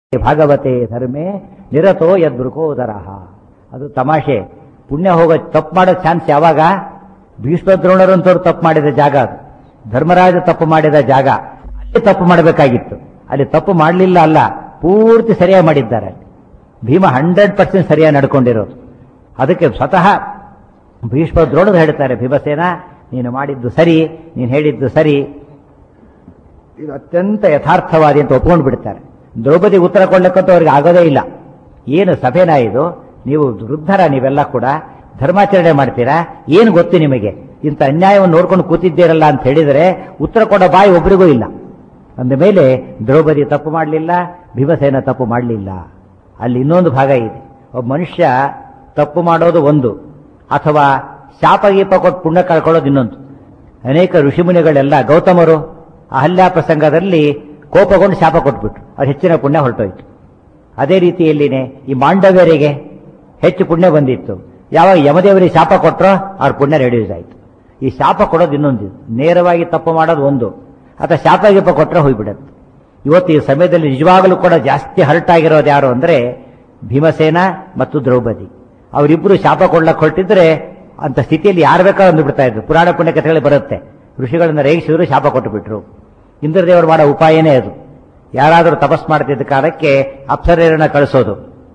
ಭಾಗವತೆ ಧರ್ಮೇ ನಿರತೋ ಯದ್ಬೃಕೋದರ ಅದು ತಮಾಷೆ ಪುಣ್ಯ ಹೋಗೋ ತಪ್ಪು ಮಾಡೋ ಚಾನ್ಸ್ ಯಾವಾಗ ಭೀಷ್ಮದ್ರೋಣರಂತವ್ರು ತಪ್ಪು ಮಾಡಿದ ಜಾಗ ಅದು ಧರ್ಮರಾಜ ತಪ್ಪು ಮಾಡಿದ ಜಾಗ ಅಲ್ಲಿ ತಪ್ಪು ಮಾಡಬೇಕಾಗಿತ್ತು ಅಲ್ಲಿ ತಪ್ಪು ಮಾಡಲಿಲ್ಲ ಅಲ್ಲ ಪೂರ್ತಿ ಸರಿಯಾಗಿ ಮಾಡಿದ್ದಾರೆ ಅಲ್ಲಿ. ಭೀಮ ಹಂಡ್ರೆಡ್ ಪರ್ಸೆಂಟ್ ಸರಿಯಾಗಿ ನಡ್ಕೊಂಡಿರೋದು ಅದಕ್ಕೆ ಸ್ವತಃ ಭೀಷ್ಮ ದ್ರೋಣರು ಹೇಳ್ತಾರೆ ಭೀಮಸೇನ ನೀನು ಮಾಡಿದ್ದು ಸರಿ ನೀನು ಹೇಳಿದ್ದು ಸರಿ ಇದು ಅತ್ಯಂತ ಯಥಾರ್ಥವಾದಿ ಅಂತ ಒಪ್ಕೊಂಡು ಬಿಡ್ತಾರೆ ದ್ರೌಪದಿ ಉತ್ತರ ಕೊಡ್ಲಿಕ್ಕಂತೂ ಅವ್ರಿಗೆ ಆಗೋದೇ ಇಲ್ಲ ಏನು ಸಭೆನಾ ಇದು ನೀವು ವೃದ್ಧರ ನೀವೆಲ್ಲ ಕೂಡ ಧರ್ಮಾಚರಣೆ ಮಾಡ್ತೀರಾ ಏನು ಗೊತ್ತು ನಿಮಗೆ ಇಂಥ ಅನ್ಯಾಯವನ್ನು ನೋಡ್ಕೊಂಡು ಕೂತಿದ್ದೀರಲ್ಲ ಅಂತ ಹೇಳಿದರೆ ಉತ್ತರ ಕೊಡೋ ಬಾಯಿ ಒಬ್ರಿಗೂ ಇಲ್ಲ ಅಂದ ಮೇಲೆ ದ್ರೌಪದಿ ತಪ್ಪು ಮಾಡಲಿಲ್ಲ ಭೀಮಸೇನ ತಪ್ಪು ಮಾಡಲಿಲ್ಲ ಅಲ್ಲಿ ಇನ್ನೊಂದು ಭಾಗ ಇದೆ ಒಬ್ಬ ಮನುಷ್ಯ ತಪ್ಪು ಮಾಡೋದು ಒಂದು ಅಥವಾ ಶಾಪ ಗೀಪ ಕೊಟ್ಟು ಪುಣ್ಯ ಕಳ್ಕೊಳ್ಳೋದು ಇನ್ನೊಂದು ಅನೇಕ ಋಷಿಮುನಿಗಳೆಲ್ಲ ಗೌತಮರು ಅಹಲ್ಯ ಪ್ರಸಂಗದಲ್ಲಿ ಕೋಪಗೊಂಡು ಶಾಪ ಕೊಟ್ಬಿಟ್ರು ಅವ್ರು ಹೆಚ್ಚಿನ ಪುಣ್ಯ ಹೊರಟೋಯ್ತು ಅದೇ ರೀತಿಯಲ್ಲಿನೇ ಈ ಮಾಂಡವ್ಯರಿಗೆ ಹೆಚ್ಚು ಪುಣ್ಯ ಬಂದಿತ್ತು ಯಾವಾಗ ಯಮದೇವರಿಗೆ ಶಾಪ ಕೊಟ್ಟರೋ ಅವ್ರ ಪುಣ್ಯ ರೆಡ್ಯೂಸ್ ಆಯಿತು ಈ ಶಾಪ ಕೊಡೋದು ಇನ್ನೊಂದು ನೇರವಾಗಿ ತಪ್ಪು ಮಾಡೋದು ಒಂದು ಅಥವಾ ಶಾಪ ಗೀಪ ಕೊಟ್ಟರೆ ಹೋಗ್ಬಿಡುತ್ತೆ ಇವತ್ತು ಈ ಸಮಯದಲ್ಲಿ ನಿಜವಾಗಲೂ ಕೂಡ ಜಾಸ್ತಿ ಹರ್ಟ್ ಆಗಿರೋದು ಯಾರು ಅಂದ್ರೆ ಭೀಮಸೇನ ಮತ್ತು ದ್ರೌಪದಿ ಅವರಿಬ್ಬರು ಶಾಪ ಕೊಡ್ಲಕ್ಕೆ ಹೊರಟಿದ್ರೆ ಅಂತ ಸ್ಥಿತಿಯಲ್ಲಿ ಯಾರು ಬೇಕಾದ್ರೂ ಅಂದು ಬಿಡ್ತಾ ಇದ್ರು ಪುರಾಣ ಪುಣ್ಯ ಕಥೆಗಳು ಬರುತ್ತೆ ಋಷಿಗಳನ್ನ ರೇಗಿಸಿದ್ರು ಶಾಪ ಕೊಟ್ಟು ಬಿಟ್ರು ಇಂದ್ರದೇವರು ಮಾಡೋ ಉಪಾಯನೇ ಅದು ಯಾರಾದರೂ ತಪಸ್ ಮಾಡ್ತಿದ್ದ ಕಾಲಕ್ಕೆ ಅಪ್ಸರೆಯರನ್ನ ಕಳಿಸೋದು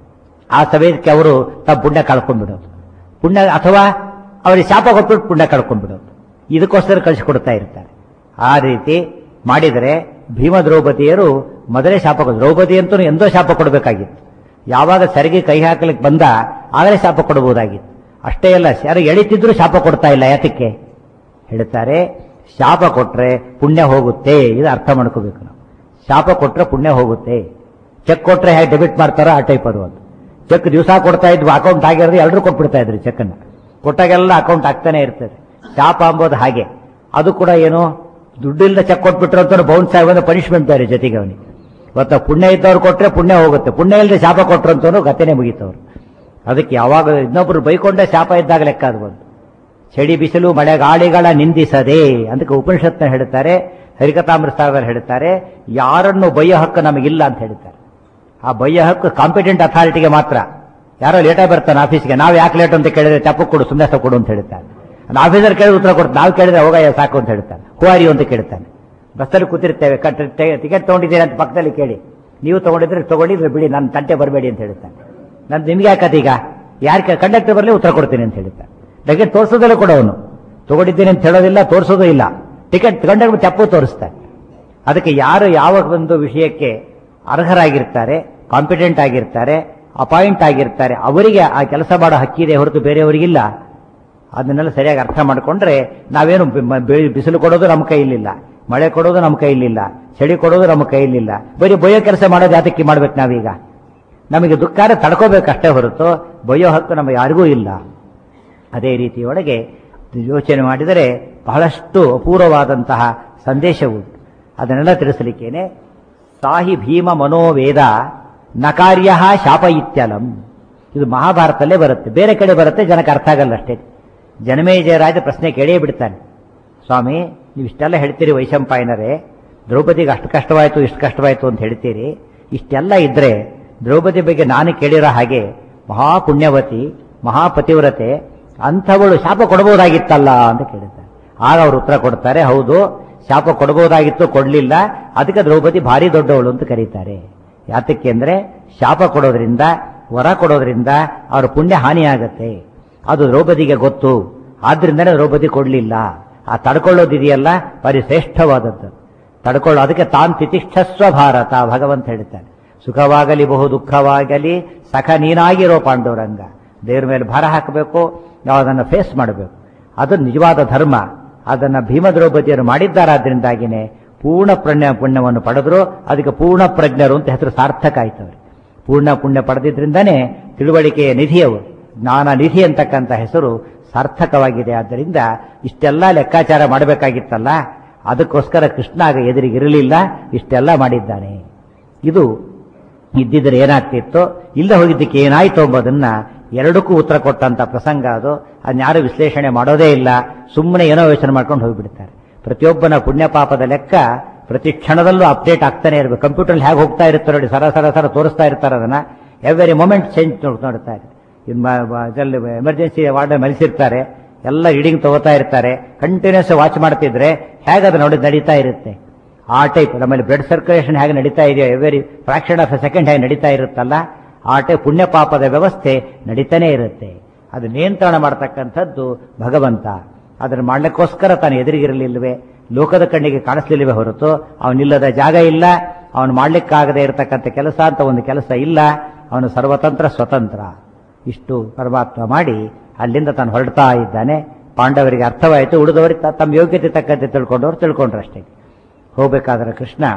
ಆ ಸಮಯಕ್ಕೆ ಅವರು ತಮ್ಮ ಪುಣ್ಯ ಕಳ್ಕೊಂಡ್ಬಿಡೋದು ಪುಣ್ಯ ಅಥವಾ ಅವರಿಗೆ ಶಾಪ ಕೊಟ್ಬಿಟ್ಟು ಪುಣ್ಯ ಕಳ್ಕೊಂಡ್ಬಿಡೋದು ಇದಕ್ಕೋಸ್ಕರ ಕಳಿಸಿಕೊಡ್ತಾ ಇರ್ತಾರೆ ಆ ರೀತಿ ಮಾಡಿದರೆ ಭೀಮ ದ್ರೌಪದಿಯರು ಮೊದಲೇ ಶಾಪ ಕೊಡ ದ್ರೌಪದಿ ಅಂತೂ ಎಂದೋ ಶಾಪ ಕೊಡಬೇಕಾಗಿತ್ತು ಯಾವಾಗ ಸರಿಗೆ ಕೈ ಹಾಕಲಿಕ್ಕೆ ಬಂದ ಆಗಲೇ ಶಾಪ ಕೊಡಬಹುದಾಗಿತ್ತು ಅಷ್ಟೇ ಅಲ್ಲ ಯಾರು ಎಳಿತಿದ್ರು ಶಾಪ ಕೊಡ್ತಾ ಇಲ್ಲ ಯಾತಕ್ಕೆ ಹೇಳ್ತಾರೆ ಶಾಪ ಕೊಟ್ರೆ ಪುಣ್ಯ ಹೋಗುತ್ತೆ ಇದು ಅರ್ಥ ಮಾಡ್ಕೋಬೇಕು ನಾವು ಶಾಪ ಕೊಟ್ರೆ ಪುಣ್ಯ ಹೋಗುತ್ತೆ ಚೆಕ್ ಕೊಟ್ರೆ ಹೇಗೆ ಡೆಬಿಟ್ ಮಾಡ್ತಾರೋ ಆ ಟೈಪ್ ಅದು ಒಂದು ಚೆಕ್ ದಿವಸ ಕೊಡ್ತಾ ಇದ್ವು ಅಕೌಂಟ್ ಆಗಿರೋದು ಎಲ್ಲರೂ ಕೊಟ್ಬಿಡ್ತಾ ಇದ್ರು ಚೆಕ್ ಅನ್ನ ಕೊಟ್ಟಾಗೆಲ್ಲ ಅಕೌಂಟ್ ಆಗ್ತಾನೆ ಇರ್ತದೆ ಶಾಪ ಅಂಬೋದು ಹಾಗೆ ಅದು ಕೂಡ ಏನು ದುಡ್ಡಿಲ್ಲದ ಚೆಕ್ ಕೊಟ್ಬಿಟ್ರು ಅಂತ ಬೌನ್ಸ್ ಆಗೋದು ಪನಿಷ್ಮೆಂಟ್ ಬೇರೆ ಜೊತೆಗೆ ಅವನಿಗೆ ಇವತ್ತು ಪುಣ್ಯ ಇದ್ದವ್ರು ಕೊಟ್ರೆ ಪುಣ್ಯ ಹೋಗುತ್ತೆ ಪುಣ್ಯ ಇಲ್ಲದೆ ಶಾಪ ಕೊಟ್ರು ಅಂತನೂ ಗತೆನೆ ಮುಗೀತವ್ರು ಅದಕ್ಕೆ ಯಾವಾಗ ಇನ್ನೊಬ್ರು ಬೈಕೊಂಡೆ ಶಾಪ ಇದ್ದಾಗ ಲೆಕ್ಕ ಅದು ಬಂದು ಚಳಿ ಬಿಸಿಲು ಮಳೆ ಗಾಳಿಗಳ ನಿಂದಿಸದೆ ಅದಕ್ಕೆ ಉಪನಿಷತ್ನ ಹೇಳ್ತಾರೆ ಹರಿಕಥಾಮೃತದಲ್ಲಿ ಹೇಳ್ತಾರೆ ಯಾರನ್ನು ಬಯ್ಯೋ ಹಕ್ಕು ನಮಗಿಲ್ಲ ಅಂತ ಹೇಳ್ತಾರೆ ಆ ಬಯ್ಯೋ ಹಕ್ಕು ಕಾಂಪಿಟೆಂಟ್ ಅಥಾರಿಟಿಗೆ ಮಾತ್ರ ಯಾರೋ ಲೇಟಾಗಿ ಬರ್ತಾನೆ ಆಫೀಸ್ಗೆ ನಾವು ಯಾಕೆ ಲೇಟ್ ಅಂತ ಕೇಳಿದ್ರೆ ತಪ್ಪು ಕೊಡು ಸುಮ್ಮನೆ ತಪ್ಪು ಕೊಡು ಅಂತ ಹೇಳ್ತಾರೆ ಅದು ಆಫೀಸರ್ ಕೇಳಿದ್ರೆ ಉತ್ತರ ಕೊಡ್ತಾರೆ ನಾವು ಕೇಳಿದ್ರೆ ಹೋಗಯ್ಯ ಸಾಕು ಅಂತ ಹೇಳ್ತಾನೆ ಹುವಾರಿ ಅಂತ ಕೇಳ್ತಾನೆ ಬಸ್ಸಲ್ಲಿ ಕೂತಿರ್ತೇವೆ ಟಿಕೆಟ್ ತಗೊಂಡಿದ್ದೀರಿ ಅಂತ ಪಕ್ಕದಲ್ಲಿ ಕೇಳಿ ನೀವು ತಗೊಂಡಿದ್ರೆ ತಗೊಂಡಿದ್ರೆ ಬಿಡಿ ನನ್ನ ತಂಟೆ ಬರಬೇಡಿ ಅಂತ ಹೇಳ್ತಾನೆ ನಾನು ನಿಮ್ಗೆ ಯಾಕತ್ ಈಗ ಯಾರು ಕಂಡಕ್ಟರ್ ಬರಲಿ ಉತ್ತರ ಕೊಡ್ತೀನಿ ಅಂತ ಹೇಳ್ತಾನೆ ಟಿಕೆಟ್ ತೋರಿಸೋದಿಲ್ಲ ಕೂಡ ಅವನು ತಗೊಂಡಿದ್ದೀನಿ ಅಂತ ಹೇಳೋದಿಲ್ಲ ತೋರಿಸೋದು ಇಲ್ಲ ಟಿಕೆಟ್ ತಗೊಂಡಾಗ ತಪ್ಪು ತೋರಿಸ್ತಾನೆ ಅದಕ್ಕೆ ಯಾರು ಯಾವ ಒಂದು ವಿಷಯಕ್ಕೆ ಅರ್ಹರಾಗಿರ್ತಾರೆ ಕಾಂಪಿಟೆಂಟ್ ಆಗಿರ್ತಾರೆ ಅಪಾಯಿಂಟ್ ಆಗಿರ್ತಾರೆ ಅವರಿಗೆ ಆ ಕೆಲಸ ಮಾಡೋ ಹಕ್ಕಿದೆ ಹೊರತು ಬೇರೆಯವರಿಗಿಲ್ಲ ಅದನ್ನೆಲ್ಲ ಸರಿಯಾಗಿ ಅರ್ಥ ಮಾಡಿಕೊಂಡ್ರೆ ನಾವೇನು ಬಿ- ಬಿ- ಬಿಸಿಲು ಕೊಡೋದು ನಮ್ಮ ಕೈಲಿಲ್ಲ ಮಳೆ ಕೊಡೋದು ನಮ್ಮ ಕೈಲಿಲ್ಲ ಚಳಿ ಕೊಡೋದು ನಮ್ಮ ಕೈಲಿಲ್ಲ ಬರೀ ಬೊಯ್ಯೋ ಕೆಲಸ ಮಾಡೋದು ಯಾತಕ್ಕೆ ಮಾಡ್ಬೇಕು ನಾವೀಗ ನಮಗೆ ದುಃಖಾರ ತಡ್ಕೋಬೇಕಷ್ಟೇ ಹೊರತು ಬೊಯ್ಯೋ ಹಕ್ಕು ನಮ್ಮ ಯಾರಿಗೂ ಇಲ್ಲ ಅದೇ ರೀತಿಯೊಳಗೆ ಯೋಚನೆ ಮಾಡಿದರೆ ಬಹಳಷ್ಟು ಅಪೂರ್ವವಾದಂತಹ ಸಂದೇಶವು ಅದನ್ನೆಲ್ಲ ತಿಳಿಸಲಿಕ್ಕೇನೆ ಸಾಹಿ ಭೀಮ ಮನೋವೇದ ನಕಾರ್ಯ ಶಾಪ ಇತ್ಯಲಂ ಇದು ಮಹಾಭಾರತಲ್ಲೇ ಬರುತ್ತೆ ಬೇರೆ ಕಡೆ ಬರುತ್ತೆ ಜನಕ್ಕೆ ಅರ್ಥ ಆಗಲ್ಲ ಅಷ್ಟೇ ಜನಮೇಜಯರಾಜ ಪ್ರಶ್ನೆ ಕೇಳೇ ಬಿಡ್ತಾನೆ ಸ್ವಾಮಿ ನೀವು ಇಷ್ಟೆಲ್ಲ ಹೇಳ್ತೀರಿ ವೈಶಂಪಾಯನರೇ ದ್ರೌಪದಿಗೆ ಅಷ್ಟು ಕಷ್ಟವಾಯಿತು ಇಷ್ಟು ಕಷ್ಟವಾಯಿತು ಅಂತ ಹೇಳ್ತೀರಿ ಇಷ್ಟೆಲ್ಲ ಇದ್ರೆ ದ್ರೌಪದಿ ಬಗ್ಗೆ ನಾನು ಕೇಳಿರೋ ಹಾಗೆ ಮಹಾಪುಣ್ಯವತಿ ಮಹಾಪತಿವ್ರತೆ ಅಂಥವಳು ಶಾಪ ಕೊಡಬಹುದಾಗಿತ್ತಲ್ಲ ಅಂತ ಕೇಳಿದ್ದಾರೆ ಆಗ ಅವರು ಉತ್ತರ ಕೊಡ್ತಾರೆ ಹೌದು ಶಾಪ ಕೊಡಬಹುದಾಗಿತ್ತು ಕೊಡಲಿಲ್ಲ ಅದಕ್ಕೆ ದ್ರೌಪದಿ ಭಾರಿ ದೊಡ್ಡವಳು ಅಂತ ಕರೀತಾರೆ ಯಾತಕ್ಕೆ ಅಂದ್ರೆ ಶಾಪ ಕೊಡೋದ್ರಿಂದ ವರ ಕೊಡೋದ್ರಿಂದ ಅವರ ಪುಣ್ಯ ಹಾನಿಯಾಗತ್ತೆ ಅದು ದ್ರೌಪದಿಗೆ ಗೊತ್ತು ಆದ್ರಿಂದನೇ ದ್ರೌಪದಿ ಕೊಡಲಿಲ್ಲ ಆ ತಡ್ಕೊಳ್ಳೋದಿದೆಯಲ್ಲ ಭಾರಿ ಶ್ರೇಷ್ಠವಾದದ್ದು ತಡ್ಕೊಳ್ಳೋ ಅದಕ್ಕೆ ತಾನ್ ತಿತಿಷ್ಠಸ್ವ ಭಾರತ ಭಗವಂತ ಹೇಳ್ತಾನೆ ಸುಖವಾಗಲಿ ಬಹು ದುಃಖವಾಗಲಿ ಸಖ ನೀನಾಗಿರೋ ಪಾಂಡುರಂಗ ದೇವ್ರ ಮೇಲೆ ಭಾರ ಹಾಕಬೇಕು ನಾವು ಅದನ್ನು ಫೇಸ್ ಮಾಡಬೇಕು ಅದು ನಿಜವಾದ ಧರ್ಮ ಅದನ್ನು ಭೀಮ ದ್ರೌಪದಿಯರು ಮಾಡಿದ್ದಾರಾದ್ರಿಂದಾಗಿನೇ ಪೂರ್ಣ ಪುಣ್ಯ ಪುಣ್ಯವನ್ನು ಪಡೆದ್ರು ಅದಕ್ಕೆ ಪೂರ್ಣ ಪ್ರಜ್ಞರು ಅಂತ ಹೆಸರು ಸಾರ್ಥಕ ಆಯ್ತವ್ರೆ ಪೂರ್ಣ ಪುಣ್ಯ ಪಡೆದಿದ್ರಿಂದನೇ ತಿಳುವಳಿಕೆಯ ನಿಧಿಯವರು ಜ್ಞಾನ ನಿಧಿ ಅಂತಕ್ಕಂಥ ಹೆಸರು ಸಾರ್ಥಕವಾಗಿದೆ ಆದ್ದರಿಂದ ಇಷ್ಟೆಲ್ಲ ಲೆಕ್ಕಾಚಾರ ಮಾಡಬೇಕಾಗಿತ್ತಲ್ಲ ಅದಕ್ಕೋಸ್ಕರ ಕೃಷ್ಣ ಆಗ ಎದುರಿಗಿರಲಿಲ್ಲ ಇಷ್ಟೆಲ್ಲ ಮಾಡಿದ್ದಾನೆ ಇದು ಇದ್ದಿದ್ರೆ ಏನಾಗ್ತಿತ್ತು ಇಲ್ಲ ಹೋಗಿದ್ದಕ್ಕೆ ಏನಾಯ್ತು ಎಂಬುದನ್ನ ಎರಡಕ್ಕೂ ಉತ್ತರ ಕೊಟ್ಟಂತ ಪ್ರಸಂಗ ಅದು ಅದನ್ನ ಯಾರು ವಿಶ್ಲೇಷಣೆ ಮಾಡೋದೇ ಇಲ್ಲ ಸುಮ್ಮನೆ ಏನೋ ಯೋಚನೆ ಮಾಡ್ಕೊಂಡು ಹೋಗಿಬಿಡ್ತಾರೆ ಪ್ರತಿಯೊಬ್ಬನ ಪುಣ್ಯ ಪಾಪದ ಲೆಕ್ಕ ಪ್ರತಿ ಕ್ಷಣದಲ್ಲೂ ಅಪ್ಡೇಟ್ ಆಗ್ತಾನೆ ಇರಬೇಕು ಕಂಪ್ಯೂಟರ್ ಹೇಗೆ ಹೋಗ್ತಾ ಇರುತ್ತೆ ನೋಡಿ ಸರ ಸರ ಸರ ತೋರಿಸ್ತಾ ಇರ್ತಾರೆ ಅದನ್ನ ಎವ್ರಿ ಮೊಮೆಂಟ್ ಚೇಂಜ್ ನೋಡ್ತಾ ಇದೆ ಇದರಲ್ಲಿ ಎಮರ್ಜೆನ್ಸಿ ವಾರ್ಡ್ ಮಲಿಸಿರ್ತಾರೆ ಎಲ್ಲ ರೀಡಿಂಗ್ ತಗೋತಾ ಇರ್ತಾರೆ ಕಂಟಿನ್ಯೂಸ್ ವಾಚ್ ಮಾಡ್ತಿದ್ರೆ ಹೇಗೆ ಅದು ನೋಡಿ ನಡೀತಾ ಇರುತ್ತೆ ಆ ಟೈಪ್ ನಮ್ಮಲ್ಲಿ ಬ್ಲಡ್ ಸರ್ಕ್ಯುಲೇಷನ್ ಹೇಗೆ ನಡೀತಾ ಇದೆಯೋ every fraction of a second ಹೇಗೆ ನಡೀತಾ ಇರುತ್ತಲ್ಲ ಆ ಟೈಪ್ ಪುಣ್ಯ ಪಾಪದ ವ್ಯವಸ್ಥೆ ನಡೀತಾನೆ ಇರುತ್ತೆ ಅದು ನಿಯಂತ್ರಣ ಮಾಡ್ತಕ್ಕಂಥದ್ದು ಭಗವಂತ ಅದನ್ನು ಮಾಡ್ಲಿಕ್ಕೋಸ್ಕರ ತಾನು ಎದುರಿಗಿರಲಿಲ್ವೇ ಲೋಕದ ಕಣ್ಣಿಗೆ ಕಾಣಿಸ್ಲಿಲ್ವೇ ಹೊರತು ಅವನಿಲ್ಲದ ಜಾಗ ಇಲ್ಲ ಅವನು ಮಾಡ್ಲಿಕ್ಕಾಗದೆ ಇರತಕ್ಕಂಥ ಕೆಲಸ ಅಂತ ಒಂದು ಕೆಲಸ ಇಲ್ಲ ಅವನು ಸರ್ವತಂತ್ರ ಸ್ವತಂತ್ರ ಇಷ್ಟು ಪರಮಾತ್ಮ ಮಾಡಿ ಅಲ್ಲಿಂದ ತಾನು ಹೊರಡ್ತಾ ಇದ್ದಾನೆ ಪಾಂಡವರಿಗೆ ಅರ್ಥವಾಯಿತು ಉಳಿದವರಿಗೆ ತ- ತಮ್ಮ ಯೋಗ್ಯತೆ ತಕ್ಕಂತೆ ತಿಳ್ಕೊಂಡವ್ರು ತಿಳ್ಕೊಂಡ್ರು ಅಷ್ಟೇ ಹೋಗ್ಬೇಕಾದ್ರೆ ಕೃಷ್ಣ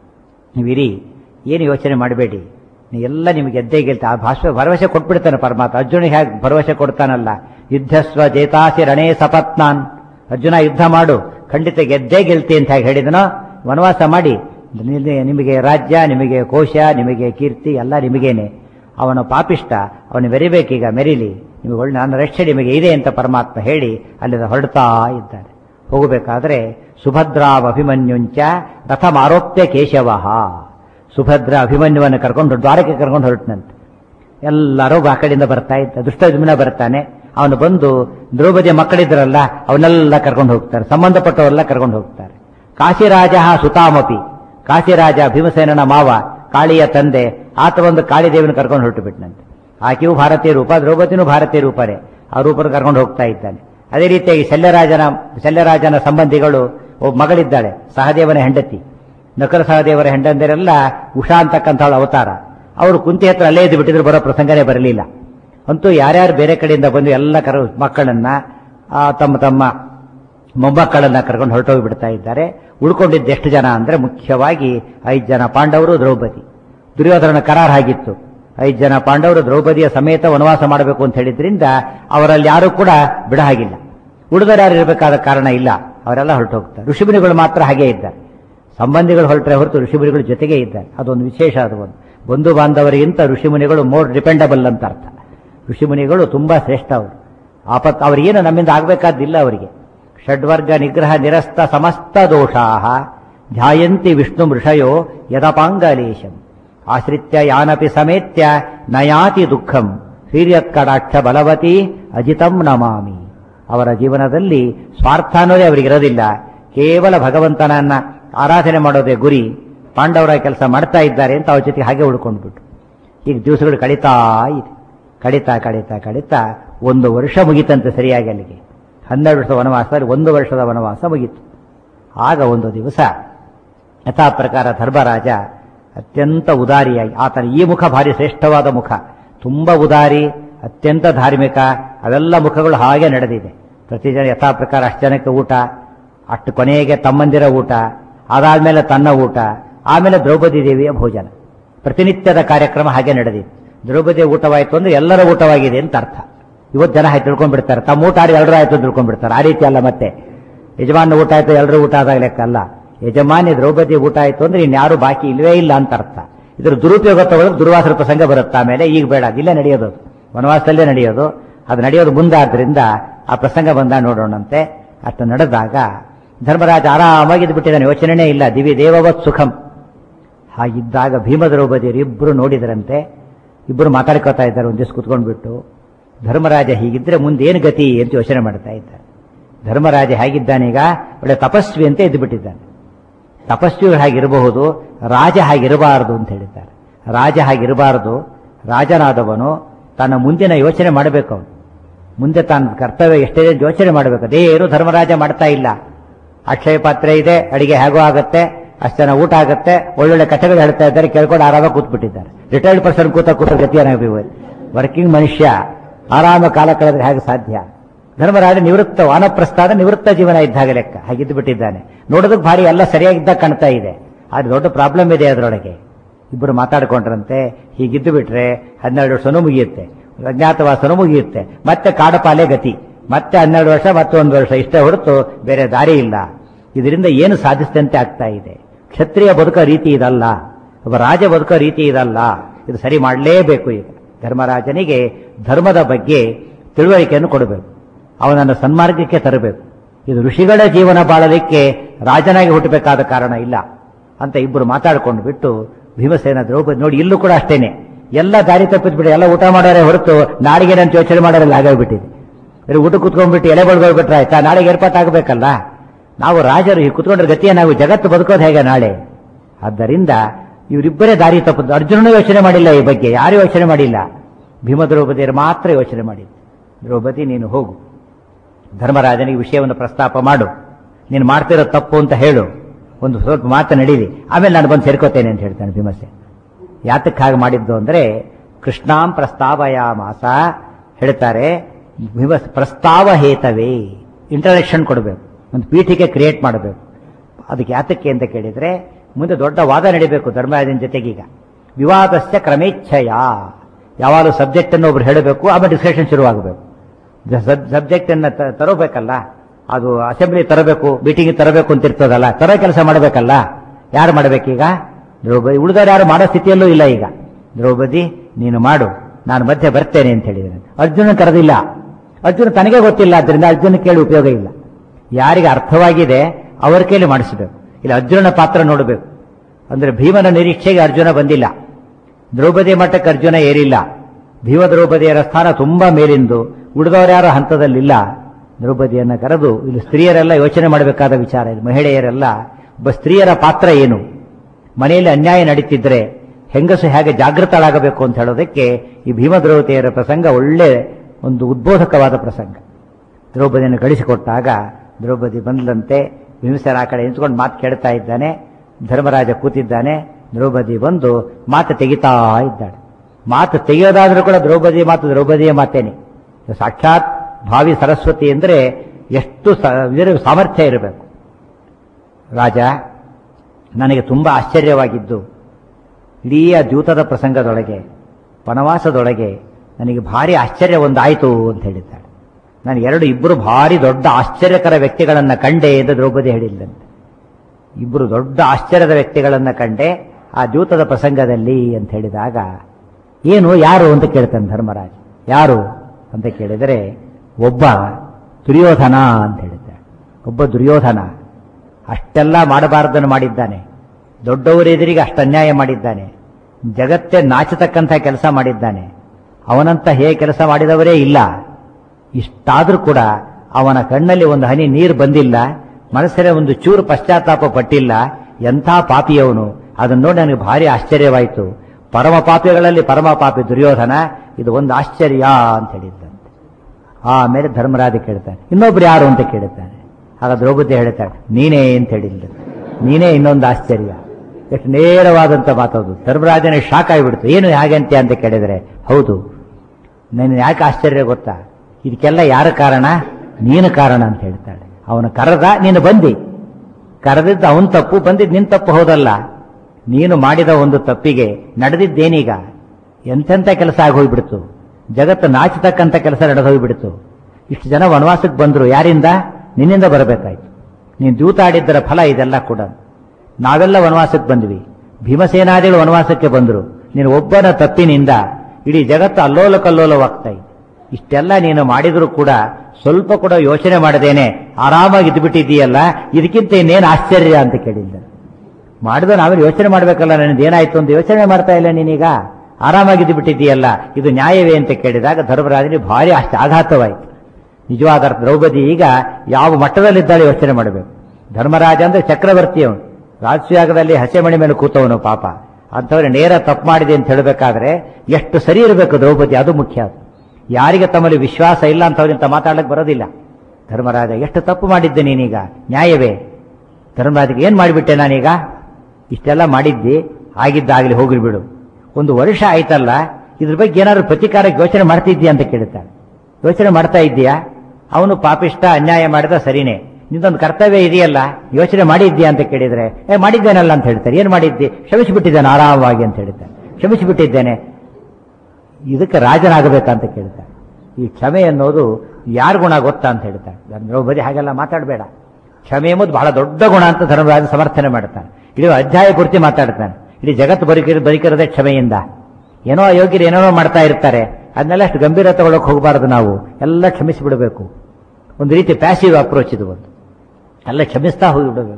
ನೀವಿರಿ ಏನು ಯೋಚನೆ ಮಾಡಬೇಡಿ ನೀ ಎಲ್ಲ ನಿಮಗೆ ಗೆದ್ದೇ ಗೆಲ್ತಾ ಆ ಭಾಷೆ ಭರವಸೆ ಕೊಟ್ಬಿಡ್ತಾನೆ ಪರಮಾತ್ಮ ಅರ್ಜುನಿಗೆ ಹೇಗೆ ಭರವಸೆ ಕೊಡ್ತಾನಲ್ಲ ಯುದ್ಧಸ್ವ ಜೇತಾಸಿ ರಣೇ ಸಪತ್ನಾನ್ ಅರ್ಜುನ ಯುದ್ಧ ಮಾಡು ಖಂಡಿತ ಗೆದ್ದೇ ಗೆಲ್ತಿ ಅಂತ ಹೇಗೆ ಹೇಳಿದನೋ ವನವಾಸ ಮಾಡಿ ನಿನ್ನೆ ನಿಮಗೆ ರಾಜ್ಯ ನಿಮಗೆ ಕೋಶ ನಿಮಗೆ ಕೀರ್ತಿ ಎಲ್ಲ ನಿಮಗೇನೆ ಅವನ ಪಾಪಿಷ್ಟ ಅವನು ಮೆರಿಬೇಕೀಗ ಮೆರಿಲಿ ನಿಮಗೆ ಒಳ್ಳೆ ನನ್ನ ರಕ್ಷೆ ನಿಮಗೆ ಇದೆ ಅಂತ ಪರಮಾತ್ಮ ಹೇಳಿ ಅಲ್ಲಿಂದ ಹೊರಡ್ತಾ ಇದ್ದಾರೆ ಹೋಗಬೇಕಾದ್ರೆ ಸುಭದ್ರಾವ ಅಭಿಮನ್ಯುಂಚ ರಥಮಾರೋಪ್ಯ ಕೇಶವ ಸುಭದ್ರ ಅಭಿಮನ್ಯುವನ್ನು ಕರ್ಕೊಂಡು ದ್ವಾರಕ್ಕೆ ಕರ್ಕೊಂಡು ಹೊರಟನಂತೆ ಎಲ್ಲರೂ ಆ ಕಡೆಯಿಂದ ಬರ್ತಾ ಇದ್ದ ದುಷ್ಟಜುಮ್ನ ಬರ್ತಾನೆ ಅವನು ಬಂದು ದ್ರೌಪದಿಯ ಮಕ್ಕಳಿದ್ರಲ್ಲ ಅವನ್ನೆಲ್ಲ ಕರ್ಕೊಂಡು ಹೋಗ್ತಾರೆ ಸಂಬಂಧಪಟ್ಟವರೆಲ್ಲ ಕರ್ಕೊಂಡು ಹೋಗ್ತಾರೆ ಕಾಶಿರಾಜ ಸುತಾಮಪಿ ಕಾಶಿರಾಜ ಭೀಮಸೇನನ ಮಾವ ಕಾಳಿಯ ತಂದೆ ಆತ ಒಂದು ಕಾಳಿದೇವಿನ ಕರ್ಕೊಂಡು ಹೊರಟು ಬಿಟ್ನಂತೆ ಆಕೆಯೂ ಭಾರತೀಯ ರೂಪ ದ್ರೌಪದಿನೂ ಭಾರತೀಯ ರೂಪರೇ ಆ ರೂಪನ ಕರ್ಕೊಂಡು ಹೋಗ್ತಾ ಇದ್ದಾನೆ ಅದೇ ರೀತಿಯಾಗಿ ಶಲ್ಯರಾಜನ ಶಲ್ಯರಾಜನ ಸಂಬಂಧಿಗಳು ಒಬ್ಬ ಮಗಳಿದ್ದಾಳೆ ಸಹದೇವನ ಹೆಂಡತಿ ನಕಲ ಸಹದೇವರ ಹೆಂಡಂದಿರೆಲ್ಲ ಉಷಾ ಅಂತಕ್ಕಂಥವಳ ಅವತಾರ ಅವರು ಕುಂತಿ ಹತ್ರ ಅಲ್ಲೇ ಇದ್ದು ಬಿಟ್ಟಿದ್ರು ಬರೋ ಪ್ರಸಂಗನೇ ಬರಲಿಲ್ಲ ಅಂತೂ ಯಾರ್ಯಾರು ಬೇರೆ ಕಡೆಯಿಂದ ಬಂದು ಎಲ್ಲ ಕರ ಮಕ್ಕಳನ್ನ ಆ, ತಮ್ಮ ತಮ್ಮ ಮೊಮ್ಮಕ್ಕಳನ್ನ ಕರ್ಕೊಂಡು ಹೊರಟೋಗಿ ಬಿಡ್ತಾ ಇದ್ದಾರೆ ಉಳ್ಕೊಂಡಿದ್ದ ಎಷ್ಟು ಜನ ಅಂದ್ರೆ ಮುಖ್ಯವಾಗಿ ಐದು ಜನ ಪಾಂಡವರು ದ್ರೌಪದಿ ದುರ್ಯೋಧನ ಕರಾರ್ ಆಗಿತ್ತು ಐದು ಜನ ಪಾಂಡವರು ದ್ರೌಪದಿಯ ಸಮೇತ ವನವಾಸ ಮಾಡಬೇಕು ಅಂತ ಹೇಳಿದ್ರಿಂದ ಅವರಲ್ಲಿ ಯಾರು ಕೂಡ ಬಿಡ ಹಾಗಿಲ್ಲ ಉಳಿದರೆ ಯಾರು ಇರಬೇಕಾದ ಕಾರಣ ಇಲ್ಲ ಅವರೆಲ್ಲ ಹೊರಟೋಗ್ತಾರೆ ಋಷಿಮುನಿಗಳು ಮಾತ್ರ ಹಾಗೇ ಇದ್ದಾರೆ ಸಂಬಂಧಿಗಳು ಹೊರಟ್ರೆ ಹೊರತು ಋಷಿಮುನಿಗಳು ಜೊತೆಗೆ ಇದ್ದಾರೆ ಅದೊಂದು ವಿಶೇಷ ಅದು ಒಂದು ಬಂಧು ಬಾಂಧವರಿಗಿಂತ ಋಷಿಮುನಿಗಳು ಮೋರ್ ಡಿಪೆಂಡಬಲ್ ಅಂತ ಅರ್ಥ ಋಷಿಮುನಿಗಳು ತುಂಬಾ ಶ್ರೇಷ್ಠ ಅವರು ಆಪತ್ ಅವರಿಗೇನು ನಮ್ಮಿಂದ ಆಗಬೇಕಾದ್ದಿಲ್ಲ ಅವರಿಗೆ ಷಡ್ವರ್ಗ ನಿಗ್ರಹ ನಿರಸ್ತ ಸಮಸ್ತ ದೋಷಾಹ ಧ್ಯಾಯಂತಿ ವಿಷ್ಣು ಮೃಷಯೋ ಯದಪಾಂಗಲೇಶಂ ಆಶ್ರಿತ್ಯ ಯಾನಪಿ ಸಮೇತ್ಯ ನಯಾತಿ ದುಃಖಂ ಹಿರಿಯತ್ಕಡಾಕ್ಷ ಬಲವತಿ ಅಜಿತಂ ನಮಾಮಿ ಅವರ ಜೀವನದಲ್ಲಿ ಸ್ವಾರ್ಥ ಅನ್ನೋದೇ ಅವರಿಗಿರೋದಿಲ್ಲ ಕೇವಲ ಭಗವಂತನನ್ನ ಆರಾಧನೆ ಮಾಡೋದೇ ಗುರಿ ಪಾಂಡವರ ಕೆಲಸ ಮಾಡ್ತಾ ಇದ್ದಾರೆ ಅಂತ ಅವ್ರ ಜೊತೆಗೆ ಹಾಗೆ ಉಳ್ಕೊಂಡ್ಬಿಟ್ಟು ಈಗ ದಿವಸಗಳು ಕಳೀತಾ ಇದೆ ಕಳೀತಾ ಕಳೀತಾ ಕಳೀತಾ ಒಂದು ವರ್ಷ ಮುಗೀತಂತೆ ಸರಿಯಾಗಿ ಅಲ್ಲಿಗೆ ಹನ್ನೆರಡು ವರ್ಷದ ವನವಾಸದಲ್ಲಿ ಒಂದು ವರ್ಷದ ವನವಾಸ ಮುಗೀತು ಆಗ ಒಂದು ದಿವಸ ಯಥಾ ಪ್ರಕಾರ ಧರ್ಮರಾಜ ಅತ್ಯಂತ ಉದಾರಿಯಾಗಿ ಆತನ ಈ ಮುಖ ಭಾರಿ ಶ್ರೇಷ್ಠವಾದ ಮುಖ ತುಂಬ ಉದಾರಿ ಅತ್ಯಂತ ಧಾರ್ಮಿಕ ಅವೆಲ್ಲ ಮುಖಗಳು ಹಾಗೆ ನಡೆದಿದೆ ಪ್ರತಿ ಜನ ಯಥಾ ಪ್ರಕಾರ ಅಷ್ಟು ಜನಕ್ಕೆ ಊಟ ಅಷ್ಟು ಕೊನೆಗೆ ತಮ್ಮಂದಿರ ಊಟ ಅದಾದ್ಮೇಲೆ ತನ್ನ ಊಟ ಆಮೇಲೆ ದ್ರೌಪದಿ ದೇವಿಯ ಭೋಜನ ಪ್ರತಿನಿತ್ಯದ ಕಾರ್ಯಕ್ರಮ ಹಾಗೆ ನಡೆದಿದೆ ದ್ರೌಪದಿಯ ಊಟವಾಯಿತು ಅಂದ್ರೆ ಎಲ್ಲರ ಊಟವಾಗಿದೆ ಅಂತ ಅರ್ಥ ಇವತ್ತು ಜನ ಆಯ್ತು ತಿಳ್ಕೊಂಡ್ಬಿಡ್ತಾರೆ ತಮ್ಮ ಊಟ ಆಡಿ ಎಲ್ಲರೂ ಆಯ್ತು ತಿಳ್ಕೊಂಡ್ಬಿಡ್ತಾರೆ ಆ ರೀತಿ ಅಲ್ಲ ಮತ್ತೆ ಯಜಮಾನ ಊಟ ಆಯ್ತು ಎಲ್ಲರೂ ಊಟ ಆದಾಗ ಲೆಕ್ಕ ಅಲ್ಲ ಯಜಮಾನಿ ದ್ರೌಪದಿ ಊಟ ಆಯ್ತು ಅಂದ್ರೆ ಇನ್ಯಾರು ಬಾಕಿ ಇಲ್ವೇ ಇಲ್ಲ ಅಂತ ಅರ್ಥ ಇದ್ರ ದುರುಪಯೋಗ ತಗೊಳ್ಳೋದು ದುರ್ವಾಸರ ಪ್ರಸಂಗ ಬರುತ್ತೆ ಆಮೇಲೆ ಈಗ ಬೇಡ ಇಲ್ಲೇ ನಡೆಯೋದು ಅದು. ವನವಾಸದಲ್ಲೇ ನಡೆಯೋದು ಅದು ನಡೆಯೋದು ಮುಂದಾದ್ರಿಂದ ಆ ಪ್ರಸಂಗ ಬಂದ ನೋಡೋಣಂತೆ ಅಷ್ಟು ನಡೆದಾಗ ಧರ್ಮರಾಜ ಆರಾಮಾಗಿದ್ದು ಬಿಟ್ಟಿದ್ದಾನೆ ಯೋಚನೆನೇ ಇಲ್ಲ ದಿವಿ ದೇವವತ್ ಸುಖಂ ಹಾಗಿದ್ದಾಗ ಭೀಮ ದ್ರೌಪದಿಯರು ಇಬ್ಬರು ನೋಡಿದ್ರಂತೆ ಇಬ್ಬರು ಮಾತಾಡ್ಕೋತಾ ಇದ್ದಾರೆ ಒಂದಿವ್ಸ ಕುತ್ಕೊಂಡ್ಬಿಟ್ಟು ಧರ್ಮರಾಜ ಹೀಗಿದ್ರೆ ಮುಂದೆ ಏನು ಗತಿ ಅಂತ ಯೋಚನೆ ಮಾಡ್ತಾ ಇದ್ದಾರೆ ಧರ್ಮರಾಜ ಹೇಗಿದ್ದಾನೀಗ ಒಳ್ಳೆ ತಪಸ್ವಿ ಅಂತ ಎದ್ದು ಬಿಟ್ಟಿದ್ದಾನೆ ತಪಸ್ವಿಗಳು ಹಾಗಿರಬಹುದು ರಾಜ ಹಾಗಿರಬಾರದು ಅಂತ ಹೇಳಿದ್ದಾರೆ ರಾಜ ಹಾಗಿರಬಾರದು ರಾಜನಾದವನು ತನ್ನ ಮುಂದಿನ ಯೋಚನೆ ಮಾಡಬೇಕು ಅವನು ಮುಂದೆ ತಾನು ಕರ್ತವ್ಯ ಎಷ್ಟೇ ಯೋಚನೆ ಮಾಡಬೇಕು ಅದೇನು ಧರ್ಮರಾಜ ಮಾಡ್ತಾ ಇಲ್ಲ ಅಕ್ಷಯ ಪಾತ್ರೆ ಇದೆ ಅಡಿಗೆ ಹೇಗೋ ಆಗುತ್ತೆ ಅಷ್ಟು ಜನ ಊಟ ಆಗುತ್ತೆ ಒಳ್ಳೊಳ್ಳೆ ಕಥೆಗಳು ಹೇಳ್ತಾ ಇದ್ದಾರೆ ಕೇಳ್ಕೊಂಡು ಆರಾಮಾಗಿ ಕೂತ್ಬಿಟ್ಟಿದ್ದಾರೆ ರಿಟೈರ್ಡ್ ಪರ್ಸನ್ ಕೂತ ಕೂತ ಗತಿ ಏನಾಗಬೇಕು ವರ್ಕಿಂಗ್ ಮನುಷ್ಯ ಆರಾಮ ಕಾಲ ಕಳೆದ್ರೆ ಹೇಗೆ ಸಾಧ್ಯ ಧರ್ಮರಾಜ ನಿವೃತ್ತ ವಾನಪ್ರಸ್ಥಾದ ನಿವೃತ್ತ ಜೀವನ ಇದ್ದಾಗ ಲೆಕ್ಕ ಹಾಗಿದ್ದು ಬಿಟ್ಟಿದ್ದಾನೆ ನೋಡೋದಕ್ಕೆ ಭಾರಿ ಎಲ್ಲ ಸರಿಯಾಗಿದ್ದಾಗ ಕಾಣ್ತಾ ಇದೆ ಆದ್ರೆ ದೊಡ್ಡ ಪ್ರಾಬ್ಲಮ್ ಇದೆ ಅದರೊಳಗೆ ಇಬ್ಬರು ಮಾತಾಡ್ಕೊಂಡ್ರಂತೆ ಹೀಗಿದ್ದು ಬಿಟ್ರೆ ಹನ್ನೆರಡು ವರ್ಷನೂ ಮುಗಿಯುತ್ತೆ ಅಜ್ಞಾತವಾಸನೂ ಮುಗಿಯುತ್ತೆ ಮತ್ತೆ ಕಾಡಪಾಲೆ ಗತಿ ಮತ್ತೆ ಹನ್ನೆರಡು ವರ್ಷ ಮತ್ತೆ ಒಂದು ವರ್ಷ ಇಷ್ಟೇ ಹೊರತು ಬೇರೆ ದಾರಿ ಇಲ್ಲ ಇದರಿಂದ ಏನು ಸಾಧಿಸಿದಂತೆ ಆಗ್ತಾ ಇದೆ ಕ್ಷತ್ರಿಯ ಬದುಕೋ ರೀತಿ ಇದಲ್ಲ ಒಬ್ಬ ರಾಜ ಬದುಕೋ ರೀತಿ ಇದಲ್ಲ ಇದು ಸರಿ ಮಾಡಲೇಬೇಕು ಈಗ ಧರ್ಮರಾಜನಿಗೆ ಧರ್ಮದ ಬಗ್ಗೆ ತಿಳುವಳಿಕೆಯನ್ನು ಕೊಡಬೇಕು ಅವನನ್ನು ಸನ್ಮಾರ್ಗಕ್ಕೆ ತರಬೇಕು ಇದು ಋಷಿಗಳ ಜೀವನ ಬಾಳಲಿಕ್ಕೆ ರಾಜನಾಗಿ ಹುಟ್ಟಬೇಕಾದ ಕಾರಣ ಇಲ್ಲ ಅಂತ ಇಬ್ಬರು ಮಾತಾಡ್ಕೊಂಡು ಬಿಟ್ಟು ಭೀಮಸೇನ ದ್ರೌಪದಿ ನೋಡಿ ಇಲ್ಲೂ ಕೂಡ ಅಷ್ಟೇನೆ ಎಲ್ಲ ದಾರಿ ತಪ್ಪಿದ್ಬಿಟ್ಟು ಎಲ್ಲ ಊಟ ಮಾಡೋರೆ ಹೊರತು ನಾಳೆಗೆ ಅಂತ ಯೋಚನೆ ಮಾಡೋರೆಲ್ಲ ಹಾಗಾಗ್ಬಿಟ್ಟಿದೆ ಬರೀ ಊಟ ಕುತ್ಕೊಂಡ್ಬಿಟ್ಟು ಎಲೆ ಬಳ್ಕೊಳ್ಬಿಟ್ರೆ ಆಯ್ತಾ ನಾಳೆಗೆ ಏರ್ಪಾಟಾಗಬೇಕಲ್ಲ ನಾವು ರಾಜರು ಈ ಕುತ್ಕೊಂಡ್ರೆ ಗತಿಯ ನಾವು ಜಗತ್ತು ಬದುಕೋದು ಹೇಗೆ ನಾಳೆ ಆದ್ದರಿಂದ ಇವರಿಬ್ಬರೇ ದಾರಿ ತಪ್ಪದ್ದು ಅರ್ಜುನನೂ ಯೋಚನೆ ಮಾಡಿಲ್ಲ ಈ ಬಗ್ಗೆ ಯಾರು ಯೋಚನೆ ಮಾಡಿಲ್ಲ ಭೀಮ ದ್ರೌಪದಿಯರು ಮಾತ್ರ ಯೋಚನೆ ಮಾಡಿದ್ದು ದ್ರೌಪದಿ ನೀನು ಹೋಗು ಧರ್ಮರಾಜನಿಗೆ ವಿಷಯವನ್ನು ಪ್ರಸ್ತಾಪ ಮಾಡು ನೀನು ಮಾಡ್ತಿರೋ ತಪ್ಪು ಅಂತ ಹೇಳು ಒಂದು ಸ್ವಲ್ಪ ಮಾತು ನಡೀಲಿ ಆಮೇಲೆ ನಾನು ಬಂದು ಸೇರ್ಕೋತೇನೆ ಅಂತ ಹೇಳ್ತಾನೆ ಭೀಮಸೆ ಯಾತಕ್ಕೆ ಹಾಗೆ ಮಾಡಿದ್ದು ಅಂದ್ರೆ ಕೃಷ್ಣಾಂ ಪ್ರಸ್ತಾವಯ ಮಾಸ ಹೇಳ್ತಾರೆ ಭೀಮ ಪ್ರಸ್ತಾವ ಹೇತವೇ ಇಂಟ್ರಡಕ್ಷನ್ ಕೊಡಬೇಕು ಒಂದು ಪೀಠಿಕೆ ಕ್ರಿಯೇಟ್ ಮಾಡಬೇಕು ಅದಕ್ಕೆ ಯಾತಕ್ಕೆ ಅಂತ ಕೇಳಿದ್ರೆ ಮುಂದೆ ದೊಡ್ಡ ವಾದ ನಡಿಬೇಕು ಧರ್ಮರಾಜನ ಜೊತೆಗೀಗ ವಿವಾದಸ್ಯ ಕ್ರಮೇಚ್ಛಯ ಯಾವಾಗಲೂ ಸಬ್ಜೆಕ್ಟ್ ಅನ್ನು ಒಬ್ರು ಹೇಳಬೇಕು ಆಮೇಲೆ ಡಿಸ್ಕಷನ್ ಶುರುವಾಗಬೇಕು ಸಬ್ಜೆಕ್ಟ್ ಅನ್ನ ತ- ತರೋಬೇಕಲ್ಲ ಅದು ಅಸೆಂಬ್ಲಿ ತರಬೇಕು ಮೀಟಿಂಗ್ ತರಬೇಕು ಅಂತ ಇರ್ತದಲ್ಲ ತರೋ ಕೆಲಸ ಮಾಡಬೇಕಲ್ಲ ಯಾರು ಮಾಡಬೇಕೀಗ ದ್ರೌಪದಿ ಉಳಿದವರು ಯಾರು ಮಾಡೋ ಸ್ಥಿತಿಯಲ್ಲೂ ಇಲ್ಲ ಈಗ ದ್ರೌಪದಿ ನೀನು ಮಾಡು ನಾನು ಮಧ್ಯೆ ಬರ್ತೇನೆ ಅಂತ ಹೇಳಿದ್ದೇನೆ ಅರ್ಜುನ ಕರೆದಿಲ್ಲ ಅರ್ಜುನ ತನಗೆ ಗೊತ್ತಿಲ್ಲ ಅದರಿಂದ ಅರ್ಜುನ ಕೇಳಿ ಉಪಯೋಗ ಇಲ್ಲ ಯಾರಿಗೆ ಅರ್ಥವಾಗಿದೆ ಅವರ ಕೈಲಿ ಮಾಡಿಸಬೇಕು ಇಲ್ಲ ಅರ್ಜುನನ ಪಾತ್ರ ನೋಡಬೇಕು ಅಂದ್ರೆ ಭೀಮನ ನಿರೀಕ್ಷೆಗೆ ಅರ್ಜುನ ಬಂದಿಲ್ಲ ದ್ರೌಪದಿ ಮಠಕ್ಕೆ ಅರ್ಜುನ ಏರಿಲ್ಲ ಭೀಮ ದ್ರೌಪದಿಯರ ಸ್ಥಾನ ತುಂಬಾ ಮೇಲಿಂದು ಉಳಿದವರ್ಯಾರ ಹಂತದಲ್ಲಿಲ್ಲ ದ್ರೌಪದಿಯನ್ನ ಕರೆದು ಇಲ್ಲಿ ಸ್ತ್ರೀಯರೆಲ್ಲ ಯೋಚನೆ ಮಾಡಬೇಕಾದ ವಿಚಾರ ಇದು ಮಹಿಳೆಯರೆಲ್ಲ ಒಬ್ಬ ಸ್ತ್ರೀಯರ ಪಾತ್ರ ಏನು ಮನೆಯಲ್ಲಿ ಅನ್ಯಾಯ ನಡೀತಿದ್ರೆ ಹೆಂಗಸು ಹೇಗೆ ಜಾಗೃತಳಾಗಬೇಕು ಅಂತ ಹೇಳೋದಕ್ಕೆ ಈ ಭೀಮ ದ್ರೌಪದಿಯರ ಪ್ರಸಂಗ ಒಳ್ಳೆ ಒಂದು ಉದ್ಬೋಧಕವಾದ ಪ್ರಸಂಗ ದ್ರೌಪದಿಯನ್ನು ಕಳಿಸಿಕೊಟ್ಟಾಗ ದ್ರೌಪದಿ ಬಂದ್ಲಂತೆ ಭೀಮಸೇನ ಆ ಕಡೆ ನಿಂತ್ಕೊಂಡು ಮಾತು ಕೇಳ್ತಾ ಇದ್ದಾನೆ ಧರ್ಮರಾಜ ಕೂತಿದ್ದಾನೆ ದ್ರೌಪದಿ ಬಂದು ಮಾತು ತೆಗಿತಾ ಇದ್ದಾಳೆ ಮಾತು ತೆಗೆಯೋದಾದ್ರೂ ಕೂಡ ದ್ರೌಪದಿ ಮಾತು ದ್ರೌಪದಿಯ ಮಾತೇನೆ ಸಾಕ್ಷಾತ್ ಭಾವಿ ಸರಸ್ವತಿ ಅಂದ್ರೆ ಎಷ್ಟು ಸ- ಇದರ ಸಾಮರ್ಥ್ಯ ಇರಬೇಕು ರಾಜ ನನಗೆ ತುಂಬಾ ಆಶ್ಚರ್ಯವಾಗಿದ್ದು ಇಡೀ ಆ ದ್ಯೂತದ ಪ್ರಸಂಗದೊಳಗೆ ವನವಾಸದೊಳಗೆ ನನಗೆ ಭಾರಿ ಆಶ್ಚರ್ಯ ಒಂದಾಯಿತು ಅಂತ ಹೇಳಿದ್ದಾಳೆ ನಾನು ಎರಡು ಇಬ್ಬರು ಭಾರಿ ದೊಡ್ಡ ಆಶ್ಚರ್ಯಕರ ವ್ಯಕ್ತಿಗಳನ್ನ ಕಂಡೆ ಎಂದು ದ್ರೌಪದಿ ಹೇಳಿಲ್ಲಂತೆ ಇಬ್ಬರು ದೊಡ್ಡ ಆಶ್ಚರ್ಯದ ವ್ಯಕ್ತಿಗಳನ್ನ ಕಂಡೆ ಆ ದ್ಯೂತದ ಪ್ರಸಂಗದಲ್ಲಿ ಅಂತ ಹೇಳಿದಾಗ ಏನು ಯಾರು ಅಂತ ಕೇಳ್ತಾನೆ ಧರ್ಮರಾಜ ಯಾರು ಅಂತ ಕೇಳಿದರೆ ಒಬ್ಬ ದುರ್ಯೋಧನ ಅಂತ ಹೇಳಿದ್ದಾನೆ ಒಬ್ಬ ದುರ್ಯೋಧನ ಅಷ್ಟೆಲ್ಲ ಮಾಡಬಾರದನ್ನು ಮಾಡಿದ್ದಾನೆ ದೊಡ್ಡವರ ಎದುರಿಗೆ ಅಷ್ಟು ಅನ್ಯಾಯ ಮಾಡಿದ್ದಾನೆ ಜಗತ್ತೇ ನಾಚತಕ್ಕಂಥ ಕೆಲಸ ಮಾಡಿದ್ದಾನೆ ಅವನಂತ ಹೇಗೆ ಕೆಲಸ ಮಾಡಿದವರೇ ಇಲ್ಲ ಇಷ್ಟಾದ್ರೂ ಕೂಡ ಅವನ ಕಣ್ಣಲ್ಲಿ ಒಂದು ಹನಿ ನೀರು ಬಂದಿಲ್ಲ ಮನಸ್ಸಿನ ಒಂದು ಚೂರು ಪಶ್ಚಾತ್ತಾಪ ಪಟ್ಟಿಲ್ಲ ಎಂಥ ಪಾಪಿಯವನು ಅದನ್ನು ನೋಡಿ ನನಗೆ ಭಾರಿ ಆಶ್ಚರ್ಯವಾಯಿತು ಪರಮ ಪಾಪಿಗಳಲ್ಲಿ ಪರಮ ಪಾಪಿ ದುರ್ಯೋಧನ ಇದು ಒಂದು ಆಶ್ಚರ್ಯ ಅಂತ ಹೇಳಿದ್ದಂತೆ ಆಮೇಲೆ ಧರ್ಮರಾಜ ಕೇಳ್ತಾನೆ ಇನ್ನೊಬ್ರು ಯಾರು ಅಂತ ಕೇಳುತ್ತಾನೆ ಆಗ ದ್ರೌಪದಿ ಹೇಳ್ತಾಳೆ ನೀನೇ ಅಂತ ಹೇಳಿಲ್ಲ ನೀನೇ ಇನ್ನೊಂದು ಆಶ್ಚರ್ಯ ಎಷ್ಟು ನೇರವಾದಂತ ಮಾತದು ಧರ್ಮರಾಜನೇ ಶಾಕ್ ಆಗಿಬಿಡ್ತು ಏನು ಹಾಗಂತೆ ಅಂತ ಕೇಳಿದರೆ ಹೌದು ನಾನು ಯಾಕೆ ಆಶ್ಚರ್ಯ ಗೊತ್ತಾ ಇದಕ್ಕೆಲ್ಲ ಯಾರ ಕಾರಣ ನೀನು ಕಾರಣ ಅಂತ ಹೇಳ್ತಾಳೆ ಅವನು ಕರೆದ ನೀನು ಬಂದಿ ಕರೆದಿದ್ದು ಅವನ ತಪ್ಪು ಬಂದಿದ್ದು ನಿನ್ ತಪ್ಪು ಹೌದಲ್ಲ ನೀನು ಮಾಡಿದ ಒಂದು ತಪ್ಪಿಗೆ ನಡೆದಿದ್ದೇನೀಗ ಎಂತೆಂಥ ಕೆಲಸ ಆಗೋಗ್ಬಿಡ್ತು ಜಗತ್ತು ನಾಚತಕ್ಕಂಥ ಕೆಲಸ ನಡೆದೋಗ್ಬಿಡ್ತು ಇಷ್ಟು ಜನ ವನವಾಸಕ್ಕೆ ಬಂದ್ರು ಯಾರಿಂದ ನಿನ್ನಿಂದ ಬರಬೇಕಾಯ್ತು ನೀನು ದೂತ ಆಡಿದ್ದರ ಫಲ ಇದೆಲ್ಲ ಕೂಡ ನಾವೆಲ್ಲ ವನವಾಸಕ್ಕೆ ಬಂದ್ವಿ ಭೀಮಸೇನಾದಿಗಳು ವನವಾಸಕ್ಕೆ ಬಂದ್ರು ನೀನು ಒಬ್ಬನ ತಪ್ಪಿನಿಂದ ಇಡೀ ಜಗತ್ತು ಅಲ್ಲೋಲ ಕಲ್ಲೋಲವಾಗ್ತಾ ಇದೆ ಇಷ್ಟೆಲ್ಲ ನೀನು ಮಾಡಿದ್ರು ಕೂಡ ಸ್ವಲ್ಪ ಕೂಡ ಯೋಚನೆ ಮಾಡದೇನೆ ಆರಾಮಾಗಿ ಇದ್ಬಿಟ್ಟಿದ್ದೀಯಲ್ಲ ಇದಕ್ಕಿಂತ ಇನ್ನೇನು ಆಶ್ಚರ್ಯ ಅಂತ ಕೇಳಿದ್ದ ಮಾಡಿದ ನಾವೇ ಯೋಚನೆ ಮಾಡ್ಬೇಕಲ್ಲ ನನಗೆ ಏನಾಯ್ತು ಅಂತ ಯೋಚನೆ ಮಾಡ್ತಾ ಇಲ್ಲ ನೀನೀಗ ಆರಾಮಾಗಿದ್ದು ಬಿಟ್ಟಿದ್ದೀಯಲ್ಲ ಇದು ನ್ಯಾಯವೇ ಅಂತ ಕೇಳಿದಾಗ ಧರ್ಮರಾಜನಿಗೆ ಭಾರಿ ಅಷ್ಟು ಆಘಾತವಾಯಿತು ನಿಜವಾದ ಅರ್ಥ ದ್ರೌಪದಿ ಈಗ ಯಾವ ಮಟ್ಟದಲ್ಲಿದ್ದಾಳೆ ಯೋಚನೆ ಮಾಡಬೇಕು ಧರ್ಮರಾಜ ಅಂದ್ರೆ ಚಕ್ರವರ್ತಿ ಅವನು ರಾಜಯಾಗದಲ್ಲಿ ಹಸೆಮಣಿ ಮೇಲೆ ಕೂತವನು ಪಾಪ ಅಂಥವ್ರೆ ನೇರ ತಪ್ಪು ಮಾಡಿದೆ ಅಂತ ಹೇಳಬೇಕಾದ್ರೆ ಎಷ್ಟು ಸರಿ ಇರಬೇಕು ದ್ರೌಪದಿ ಅದು ಮುಖ್ಯ ಅದು ಯಾರಿಗೆ ತಮ್ಮಲ್ಲಿ ವಿಶ್ವಾಸ ಇಲ್ಲ ಅಂತವ್ರಿಂತ ಮಾತಾಡಲಿಕ್ಕೆ ಬರೋದಿಲ್ಲ ಧರ್ಮರಾಜ ಎಷ್ಟು ತಪ್ಪು ಮಾಡಿದ್ದೆ ನೀನೀಗ ನ್ಯಾಯವೇ ಧರ್ಮರಾಜಗೆ ಏನ್ ಮಾಡಿಬಿಟ್ಟೆ ನಾನೀಗ ಇಷ್ಟೆಲ್ಲ ಮಾಡಿದ್ದಿ ಆಗಿದ್ದಾಗಲಿ ಹೋಗ್ಲಿ ಬಿಡು ಒಂದು ವರ್ಷ ಆಯ್ತಲ್ಲ ಇದ್ರ ಬಗ್ಗೆ ಏನಾದ್ರು ಪ್ರತಿಕಾರಕ್ಕೆ ಯೋಚನೆ ಮಾಡ್ತಿದ್ದೀಯ ಅಂತ ಕೇಳುತ್ತಾಳೆ ಯೋಚನೆ ಮಾಡ್ತಾ ಇದ್ದೀಯಾ ಅವನು ಪಾಪಿಷ್ಟ ಅನ್ಯಾಯ ಮಾಡಿದ ಸರಿನೇ ನಿಂದೊಂದು ಕರ್ತವ್ಯ ಇದೆಯಲ್ಲ ಯೋಚನೆ ಮಾಡಿದ್ದೀಯಾ ಅಂತ ಕೇಳಿದ್ರೆ ಏ ಮಾಡಿದ್ದೇನಲ್ಲ ಅಂತ ಹೇಳ್ತಾರೆ ಏನ್ ಮಾಡಿದ್ದಿ ಕ್ಷಮಿಸಿಬಿಟ್ಟಿದ್ದೇನೆ ಆರಾಮವಾಗಿ ಅಂತ ಹೇಳ್ತಾರೆ ಕ್ಷಮಿಸಿಬಿಟ್ಟಿದ್ದೇನೆ ಇದಕ್ಕೆ ರಾಜನಾಗಬೇಕಂತ ಕೇಳ್ತಾರೆ ಈ ಕ್ಷಮೆ ಅನ್ನೋದು ಯಾರ ಗುಣ ಗೊತ್ತಾ ಅಂತ ಹೇಳ್ತಾರೆ ದ್ರೌಪದಿ ಹಾಗೆಲ್ಲ ಮಾತಾಡಬೇಡ ಕ್ಷಮೆ ಎಂಬುದು ಬಹಳ ದೊಡ್ಡ ಗುಣ ಅಂತ ಧರ್ಮರಾಜ ಸಮರ್ಥನೆ ಮಾಡ್ತಾನೆ ಇಡೀ ಅಧ್ಯಾಯ ಪೂರ್ತಿ ಮಾತಾಡ್ತಾನೆ ಇಡೀ ಜಗತ್ತು ಬದುಕಿರ ಬದುಕಿರೋದೇ ಕ್ಷಮೆಯಿಂದ ಏನೋ ಅಯೋಗ್ಯರು ಏನೇನೋ ಮಾಡ್ತಾ ಇರ್ತಾರೆ ಅದನ್ನೆಲ್ಲ ಅಷ್ಟು ಗಂಭೀರ ತಗೊಳಕ್ ಹೋಗಬಾರದು ನಾವು ಎಲ್ಲ ಕ್ಷಮಿಸಿ ಬಿಡಬೇಕು ಒಂದು ರೀತಿ ಪ್ಯಾಸಿವ್ ಅಪ್ರೋಚ್ ಇದು ಒಂದು ಎಲ್ಲ ಕ್ಷಮಿಸ್ತಾ ಹೋಗಿಬಿಡಬೇಕು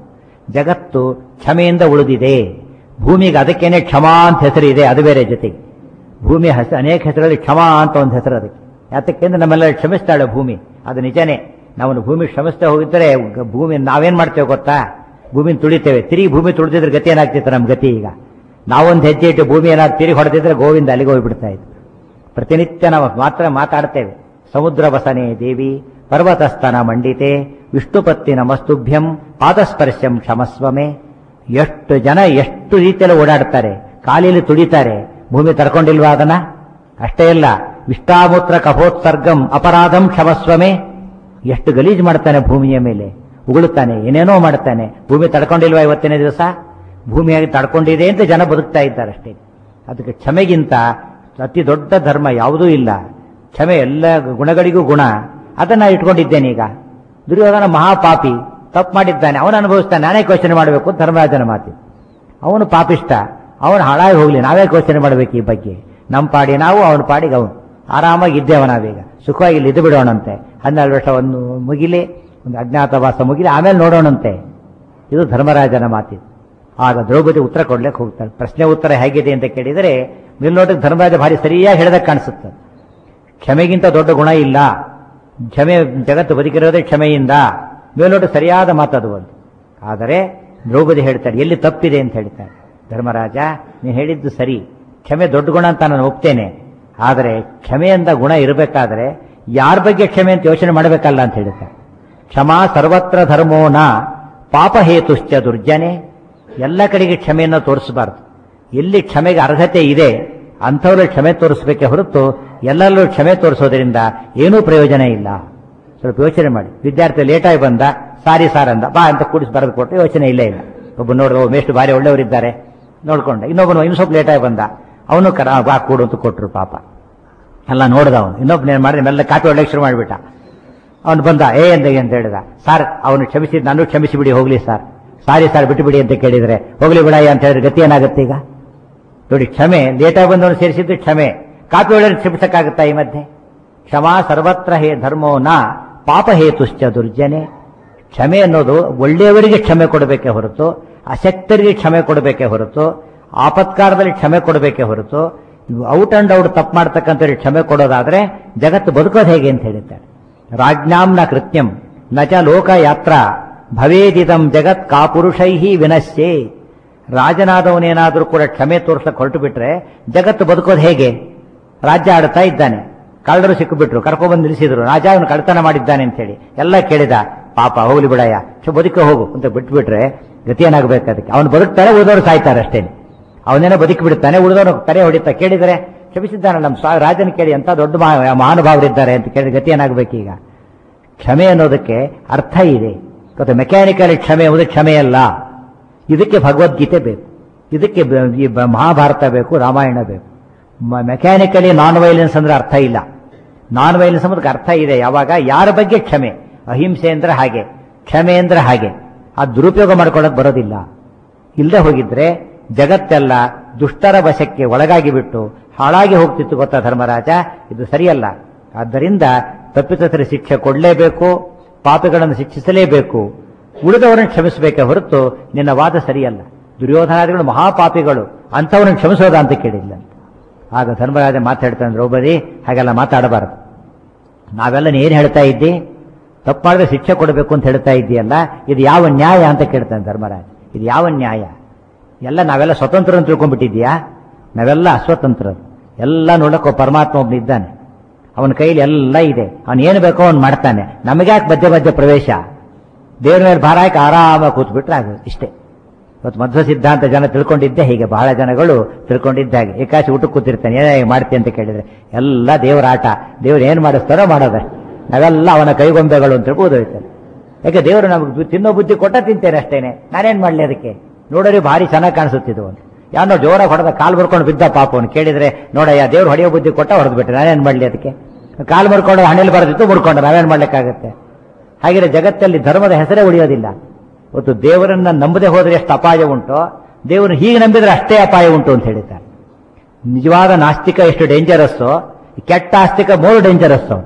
ಜಗತ್ತು ಕ್ಷಮೆಯಿಂದ ಉಳಿದಿದೆ ಭೂಮಿಗೆ ಅದಕ್ಕೇನೆ ಕ್ಷಮಾ ಅಂತ ಹೆಸರಿದೆ ಅದು ಬೇರೆ ಜೊತೆಗೆ ಭೂಮಿ ಹಸ ಅನೇಕ ಹೆಸರಲ್ಲಿ ಕ್ಷಮಾ ಅಂತ ಒಂದು ಹೆಸರು ಅದಕ್ಕೆ ಯಾತಕ್ಕೆಂದ್ರೆ ನಮ್ಮೆಲ್ಲ ಕ್ಷಮಿಸ್ತಾಳೆ ಭೂಮಿ ಅದು ನಿಜನೇ ನಾವು ಭೂಮಿ ಶ್ರಮಿಸ್ತಾ ಹೋಗಿದ್ದರೆ ಗ- ಭೂಮಿ ನಾವೇನ್ ಮಾಡ್ತೇವೆ ಗೊತ್ತಾ ಭೂಮಿನ ತುಳಿತೇವೆ ತಿರುಗಿ ಭೂಮಿ ತುಳಿದಿದ್ರೆ ಗತಿ ಏನಾಗ್ತಿತ್ತು ನಮ್ಮ ಗತಿ ಈಗ ನಾವೊಂದು ಹೆಜ್ಜೆ ಇಟ್ಟು ಭೂಮಿ ಏನಾದ್ರು ತಿರುಗಿ ಹೊಡೆದಿದ್ರೆ ಗೋವಿಂದ ಅಲ್ಲಿಗೆ ಹೋಗ್ಬಿಡ್ತಾ ಇತ್ತು ಪ್ರತಿನಿತ್ಯ ನಾವು ಮಾತ್ರ ಮಾತಾಡ್ತೇವೆ ಸಮುದ್ರ ವಸನೆ ದೇವಿ ಪರ್ವತಸ್ತನ ಮಂಡಿತೆ ವಿಷ್ಣುಪತ್ತಿ ನಮಸ್ತುಭ್ಯಂ ಪಾದಸ್ಪರ್ಶಂ ಕ್ಷಮಸ್ವಮೆ ಎಷ್ಟು ಜನ ಎಷ್ಟು ರೀತಿಯಲ್ಲಿ ಓಡಾಡ್ತಾರೆ ಕಾಲಿಲಿ ತುಡಿತಾರೆ ಭೂಮಿ ತರ್ಕೊಂಡಿಲ್ವಾ ಅದನ್ನ ಅಷ್ಟೇ ಇಲ್ಲ ವಿಷ್ಟಾಮೂತ್ರ ಕಫೋತ್ಸರ್ಗಂ ಅಪರಾಧಂ ಕ್ಷಮಸ್ವಮೆ ಎಷ್ಟು ಗಲೀಜು ಮಾಡ್ತಾನೆ ಭೂಮಿಯ ಮೇಲೆ ಉಗುಳುತ್ತಾನೆ ಏನೇನೋ ಮಾಡ್ತಾನೆ ಭೂಮಿ ತಡ್ಕೊಂಡಿಲ್ವಾ ಇವತ್ತಿನ ದಿವಸ ಭೂಮಿಯಾಗಿ ತಡ್ಕೊಂಡಿದೆ ಅಂತ ಜನ ಬದುಕ್ತಾ ಇದ್ದಾರೆ ಅಷ್ಟೇ ಅದಕ್ಕೆ ಕ್ಷಮೆಗಿಂತ ಅತಿ ದೊಡ್ಡ ಧರ್ಮ ಯಾವುದೂ ಇಲ್ಲ ಕ್ಷಮೆ ಎಲ್ಲ ಗುಣಗಳಿಗೂ ಗುಣ ಅದನ್ನ ಇಟ್ಕೊಂಡಿದ್ದೇನೆ ಈಗ ದುರ್ಯೋಧನ ಮಹಾಪಾಪಿ ತಪ್ಪು ಮಾಡಿದ್ದಾನೆ ಅವನು ಅನುಭವಿಸ್ತಾನೆ ನಾನೇ ಕ್ವಶನ್ ಮಾಡಬೇಕು ಧರ್ಮರಾಜನ ಮಾತು ಅವನು ಪಾಪಿಷ್ಟ ಅವನು ಹಾಳಾಗಿ ಹೋಗ್ಲಿ ನಾವೇ ಕ್ವಶನ್ ಮಾಡಬೇಕು ಈ ಬಗ್ಗೆ ನಮ್ಮ ಪಾಡಿ ನಾವು ಅವನ ಪಾಡಿಗೆ ಅವನು ಆರಾಮಾಗಿ ಇದ್ದೇವ ನಾವೀಗ ಸುಖವಾಗಿ ಇಲ್ಲಿ ಇದ್ದು ಬಿಡೋಣಂತೆ ಹನ್ನೆರಡು ವರ್ಷ ಒಂದು ಮುಗಿಲಿ ಒಂದು ಅಜ್ಞಾತವಾಸ ಮುಗಿಲಿ ಆಮೇಲೆ ನೋಡೋಣಂತೆ ಇದು ಧರ್ಮರಾಜನ ಮಾತಿದು ಆಗ ದ್ರೌಪದಿ ಉತ್ತರ ಕೊಡ್ಲಿಕ್ಕೆ ಹೋಗ್ತಾಳೆ ಪ್ರಶ್ನೆ ಉತ್ತರ ಹೇಗಿದೆ ಅಂತ ಕೇಳಿದರೆ ಮೇಲ್ನೋಟಕ್ಕೆ ಧರ್ಮರಾಜ ಭಾರಿ ಸರಿಯಾಗಿ ಹೇಳಿದಾಗ ಕಾಣಿಸುತ್ತೆ ಕ್ಷಮೆಗಿಂತ ದೊಡ್ಡ ಗುಣ ಇಲ್ಲ ಕ್ಷಮೆ ಜಗತ್ತು ಬದುಕಿರೋದೇ ಕ್ಷಮೆಯಿಂದ ಮೇಲ್ನೋಟ ಸರಿಯಾದ ಮಾತದು ಒಂದು ಆದರೆ ದ್ರೌಪದಿ ಹೇಳ್ತಾರೆ ಎಲ್ಲಿ ತಪ್ಪಿದೆ ಅಂತ ಹೇಳ್ತಾರೆ ಧರ್ಮರಾಜ ನೀನು ಹೇಳಿದ್ದು ಸರಿ ಕ್ಷಮೆ ದೊಡ್ಡ ಗುಣ ಅಂತ ನಾನು ಒಪ್ತೇನೆ ಆದರೆ ಕ್ಷಮೆಯಿಂದ ಗುಣ ಇರಬೇಕಾದ್ರೆ ಯಾರ ಬಗ್ಗೆ ಕ್ಷಮೆ ಅಂತ ಯೋಚನೆ ಮಾಡಬೇಕಲ್ಲ ಅಂತ ಹೇಳ್ತಾರೆ ಕ್ಷಮಾ ಸರ್ವತ್ರ ಧರ್ಮೋನ ಪಾಪಹೇತುಶ್ಚ ದುರ್ಜನೆ ಎಲ್ಲ ಕಡೆಗೆ ಕ್ಷಮೆಯನ್ನು ತೋರಿಸಬಾರ್ದು ಎಲ್ಲಿ ಕ್ಷಮೆಗೆ ಅರ್ಹತೆ ಇದೆ ಅಂಥವ್ರು ಕ್ಷಮೆ ತೋರಿಸಬೇಕೆ ಹೊರತು ಎಲ್ಲರಲ್ಲೂ ಕ್ಷಮೆ ತೋರಿಸೋದ್ರಿಂದ ಏನೂ ಪ್ರಯೋಜನ ಇಲ್ಲ ಸ್ವಲ್ಪ ಯೋಚನೆ ಮಾಡಿ ವಿದ್ಯಾರ್ಥಿ ಲೇಟಾಗಿ ಬಂದ ಸಾರಿ ಸಾರ್ ಅಂದ ಬಾ ಅಂತ ಕೂಡಿಸಿ ಬರೆದು ಕೊಟ್ಟು ಯೋಚನೆ ಇಲ್ಲೇ ಇಲ್ಲ ಒಬ್ಬ ನೋಡಿದ ಮೇಷ್ಟು ಭಾರಿ ಒಳ್ಳೆಯವರಿದ್ದಾರೆ ನೋಡ್ಕೊಂಡ ಇನ್ನೊಬ್ಬನು ಇನ್ನು ಸ್ವಲ್ಪ ಲೇಟಾಗಿ ಬಂದ ಅವನು ಕರ ಬಾ ಕೂಡು ಅಂತ ಕೊಟ್ಟರು ಪಾಪ ಎಲ್ಲ ನೋಡ್ದ ಅವನು ಇನ್ನೊಬ್ಬನೇನು ಮಾಡಿದ್ರೆ ಮೆಲ್ಲ ಕಾಪಿ ಒಳ್ಳೆ ಶುರು ಮಾಡಿಬಿಟ್ಟ ಅವನು ಬಂದ ಏ ಎಂದ ಅಂತ ಹೇಳಿದ ಸರ್ ಅವನು ಕ್ಷಮಿಸಿ ನಾನು ಕ್ಷಮಿಸಿ ಬಿಡಿ ಹೋಗ್ಲಿ ಸರ್ ಸಾರಿ ಸರ್ ಬಿಟ್ಟು ಬಿಡಿ ಅಂತ ಕೇಳಿದ್ರೆ ಹೋಗ್ಲಿ ಬಿಡಯ್ಯ ಅಂತ ಹೇಳಿದ್ರೆ ಗತಿ ಏನಾಗುತ್ತೆ ಈಗ ನೋಡಿ ಕ್ಷಮೆ ಲೇಟಾಗಿ ಬಂದವನು ಸೇರಿಸಿದ್ದು ಕ್ಷಮೆ ಕಾಪಿ ಒಳ್ಳೆ ಕ್ಷಮಿಸಕ್ಕಾಗುತ್ತಾ ಈ ಮಧ್ಯೆ ಕ್ಷಮಾ ಸರ್ವತ್ರ ಹೇ ಧರ್ಮೋ ನ ಪಾಪಹೇತುಶ್ಚ ದುರ್ಜನೆ ಕ್ಷಮೆ ಅನ್ನೋದು ಒಳ್ಳೆಯವರಿಗೆ ಕ್ಷಮೆ ಕೊಡಬೇಕೆ ಹೊರತು ಅಶಕ್ತರಿಗೆ ಕ್ಷಮೆ ಕೊಡಬೇಕೆ ಹೊರತು ಆಪತ್ಕಾರದಲ್ಲಿ ಕ್ಷಮೆ ಕೊಡಬೇಕೆ ಹೊರತು ಔಟ್ ಅಂಡ್ ಔಟ್ ತಪ್ಪು ಮಾಡ್ತಕ್ಕಂಥವ್ರಿಗೆ ಕ್ಷಮೆ ಕೊಡೋದಾದ್ರೆ ಜಗತ್ತು ಬದುಕೋದು ಹೇಗೆ ಅಂತ ಹೇಳಿದ್ದಾರೆ ರಾಜ್ಞಾಂನ ಕೃತ್ಯಂ ನ ಚ ಲೋಕಯಾತ್ರ ಭವೇದಿದಂ ಜಗತ್ ಕಾಪುರುಷೈಹಿ ವಿನಶ್ಯೇ ರಾಜನಾದವನೇನಾದರೂ ಕೂಡ ಕ್ಷಮೆ ತೋರಿಸಕ್ಕೆ ಹೊರಟು ಬಿಟ್ರೆ ಜಗತ್ತು ಬದುಕೋದು ಹೇಗೆ ರಾಜ್ಯ ಆಡ್ತಾ ಇದ್ದಾನೆ ಕಳ್ಳರು ಸಿಕ್ಕಿಬಿಟ್ರು ಕರ್ಕೊಂಡ್ಬಂದು ನಿಲ್ಲಿಸಿದ್ರು ರಾಜ ಅವನು ಕಳ್ತನ ಮಾಡಿದ್ದಾನೆ ಅಂತ ಹೇಳಿ ಎಲ್ಲ ಕೇಳಿದ ಪಾಪ ಹೋಗ್ಲಿ ಬಿಡಯ್ಯ ಸೊ ಬದುಕ ಹೋಗು ಅಂತ ಬಿಟ್ಬಿಟ್ರೆ ಗತಿ ಏನಾಗಬೇಕು ಅದಕ್ಕೆ ಅವನು ಬದುಕ್ತಾರೆ ಉಳಿದವರು ಸಾಯ್ತಾರೆ ಅಷ್ಟೇನೆ ಅವನೇನೋ ಬದುಕಿ ಬಿಡ್ತಾನೆ ಉಳಿದವರು ಕರೆ ಹೊಡಿತಾ ಕೇಳಿದರೆ ಕ್ಷಮಿಸಿದ್ದಾನೆ ನಮ್ಮ ಸ್ವಾ- ರಾಜನ ಕೇಳಿ ಅಂತ ದೊಡ್ಡ ಮಹಾ- ಮಹಾನುಭಾವರಿದ್ದಾರೆ ಅಂತ ಕೇಳಿ ಗತಿ ಏನಾಗಬೇಕು ಈಗ ಕ್ಷಮೆ ಅನ್ನೋದಕ್ಕೆ ಅರ್ಥ ಇದೆ ಮತ್ತು ಮೆಕ್ಯಾನಿಕಲ್ ಕ್ಷಮೆ ಎಂಬುದು ಕ್ಷಮೆಯಲ್ಲ ಇದಕ್ಕೆ ಭಗವದ್ಗೀತೆ ಬೇಕು ಇದಕ್ಕೆ ಬ- ಈ ಬ- ಮಹಾಭಾರತ ಬೇಕು ರಾಮಾಯಣ ಬೇಕು ಮೆಕ್ಯಾನಿಕಲಿ ನಾನ್ ವೈಲೆನ್ಸ್ ಅಂದ್ರೆ ಅರ್ಥ ಇಲ್ಲ ನಾನ್ ವೈಲೆನ್ಸ್ ಅನ್ನೋದಕ್ಕೆ ಅರ್ಥ ಇದೆ ಯಾವಾಗ ಯಾರ ಬಗ್ಗೆ ಕ್ಷಮೆ ಅಹಿಂಸೆ ಅಂದ್ರೆ ಹಾಗೆ ಕ್ಷಮೆ ಅಂದ್ರೆ ಹಾಗೆ ಆ ದುರುಪಯೋಗ ಮಾಡ್ಕೊಳ್ಳೋಕೆ ಬರೋದಿಲ್ಲ ಇಲ್ಲದೆ ಹೋಗಿದ್ರೆ ಜಗತ್ತೆಲ್ಲ ದುಷ್ಟರ ವಶಕ್ಕೆ ಒಳಗಾಗಿ ಬಿಟ್ಟು ಹಾಳಾಗಿ ಹೋಗ್ತಿತ್ತು ಗೊತ್ತಾ ಧರ್ಮರಾಜ ಇದು ಸರಿಯಲ್ಲ ಆದ್ದರಿಂದ ತಪ್ಪಿತಸ್ಥರ ಶಿಕ್ಷೆ ಕೊಡಲೇಬೇಕು ಪಾಪಿಗಳನ್ನು ಶಿಕ್ಷಿಸಲೇಬೇಕು ಉಳಿದವರನ್ನು ಕ್ಷಮಿಸಬೇಕೆ ಹೊರತು ನಿನ್ನ ವಾದ ಸರಿಯಲ್ಲ ದುರ್ಯೋಧನಾದಿಗಳು ಮಹಾಪಾಪಿಗಳು ಅಂಥವರನ್ನು ಕ್ಷಮಿಸೋದ ಅಂತ ಕೇಳಿಲ್ಲ ಆಗ ಧರ್ಮರಾಜ ಮಾತಾಡ್ತಾನೆ ದ್ರೌಪದಿ ಹಾಗೆಲ್ಲ ಮಾತಾಡಬಾರದು ನಾವೆಲ್ಲ ನೀನು ಹೇಳ್ತಾ ಇದ್ದಿ ತಪ್ಪು ಮಾಡಿದ್ರೆ ಶಿಕ್ಷೆ ಕೊಡಬೇಕು ಅಂತ ಹೇಳ್ತಾ ಇದ್ದೀಯಲ್ಲ ಇದು ಯಾವ ನ್ಯಾಯ ಅಂತ ಕೇಳ್ತಾನೆ ಧರ್ಮರಾಜ ಇದು ಯಾವ ನ್ಯಾಯ ಎಲ್ಲ ನಾವೆಲ್ಲ ಸ್ವತಂತ್ರ ಅಂತ ತಿಳ್ಕೊಂಡ್ಬಿಟ್ಟಿದ್ಯಾ ನಾವೆಲ್ಲ ಅಸ್ವತಂತ್ರರು ಎಲ್ಲ ನೋಡಕ್ಕೆ ಒಬ್ಬ ಪರಮಾತ್ಮ ಒಬ್ಬನಿದ್ದಾನೆ ಅವನ ಕೈಲಿ ಎಲ್ಲ ಇದೆ ಅವನು ಏನು ಬೇಕೋ ಅವ್ನು ಮಾಡ್ತಾನೆ ನಮಗ್ಯಾಕೆ ಮಧ್ಯ ಮಧ್ಯ ಪ್ರವೇಶ ದೇವ್ರ ಮೇಲೆ ಭಾರ ಹಾಕಿ ಆರಾಮಾಗಿ ಕೂತ್ಬಿಟ್ರೆ ಆಗೋದು ಇಷ್ಟೇ ಇವತ್ತು ಮಧ್ವ ಸಿದ್ಧಾಂತ ಜನ ತಿಳ್ಕೊಂಡಿದ್ದೆ ಹೀಗೆ ಬಹಳ ಜನಗಳು ತಿಳ್ಕೊಂಡಿದ್ದಾಗೆ ಏಕಾಶಿ ಊಟಕ್ಕೆ ಕೂತಿರ್ತಾನೆ ಏನೇ ಮಾಡ್ತಿ ಅಂತ ಕೇಳಿದ್ರೆ ಎಲ್ಲ ದೇವರ ಆಟ ದೇವ್ರು ಏನು ಮಾಡಿಸ್ತಾರೋ ಮಾಡೋದಷ್ಟೇ ನಾವೆಲ್ಲ ಅವನ ಕೈಗೊಂಬೆಗಳು ಅಂತ ತಿಳ್ಬೋದು ಹೋಯ್ತಾರೆ ಯಾಕೆ ದೇವರು ನಮಗೆ ತಿನ್ನೋ ಬುದ್ಧಿ ಕೊಟ್ಟ ತಿಂತೇನೆ ಅಷ್ಟೇನೆ ನಾನೇನ್ ಮಾಡ್ಲಿ ಅದಕ್ಕೆ ನೋಡೋರಿ ಭಾರಿ ಚೆನ್ನಾಗಿ ಕಾಣಿಸುತ್ತಿದ್ದು ಅವನು ಯಾವನೋ ಜೋರಾಗಿ ಹೊಡೆದ ಕಾಲು ಬರ್ಕೊಂಡು ಬಿದ್ದ ಪಾಪ ಅವನು ಕೇಳಿದ್ರೆ ನೋಡಯ್ಯ ದೇವ್ರು ಹೊಡೆಯೋ ಬುದ್ಧಿ ಕೊಟ್ಟ ಹೊಡೆದು ಬಿಟ್ಟೆ ನಾನೇನ್ ಮಾಡ್ಲಿ ಅದಕ್ಕೆ ಕಾಲು ಮುರ್ಕೊಂಡು ಹಣೆಯಲ್ಲಿ ಬರೆದಿತ್ತು ಮುರ್ಕೊಂಡು ನಾವೇನ್ ಮಾಡ್ಲಿಕ್ಕಾಗತ್ತೆ ಹಾಗೆ ಜಗತ್ತಲ್ಲಿ ಧರ್ಮದ ಹೆಸರೇ ಉಳಿಯೋದಿಲ್ಲ ಇವತ್ತು ದೇವರನ್ನ ನಂಬದೆ ಹೋದ್ರೆ ಎಷ್ಟು ಅಪಾಯ ಉಂಟೋ ದೇವರನ್ನ ಹೀಗೆ ನಂಬಿದ್ರೆ ಅಷ್ಟೇ ಅಪಾಯ ಉಂಟು ಅಂತ ಹೇಳಿದ್ದಾರೆ ನಿಜವಾದ ನಾಸ್ತಿಕ ಎಷ್ಟು ಡೇಂಜರಸ್ಸೋ ಕೆಟ್ಟ ಆಸ್ತಿಕ ಮೋರ್ ಡೇಂಜರಸ್ಸು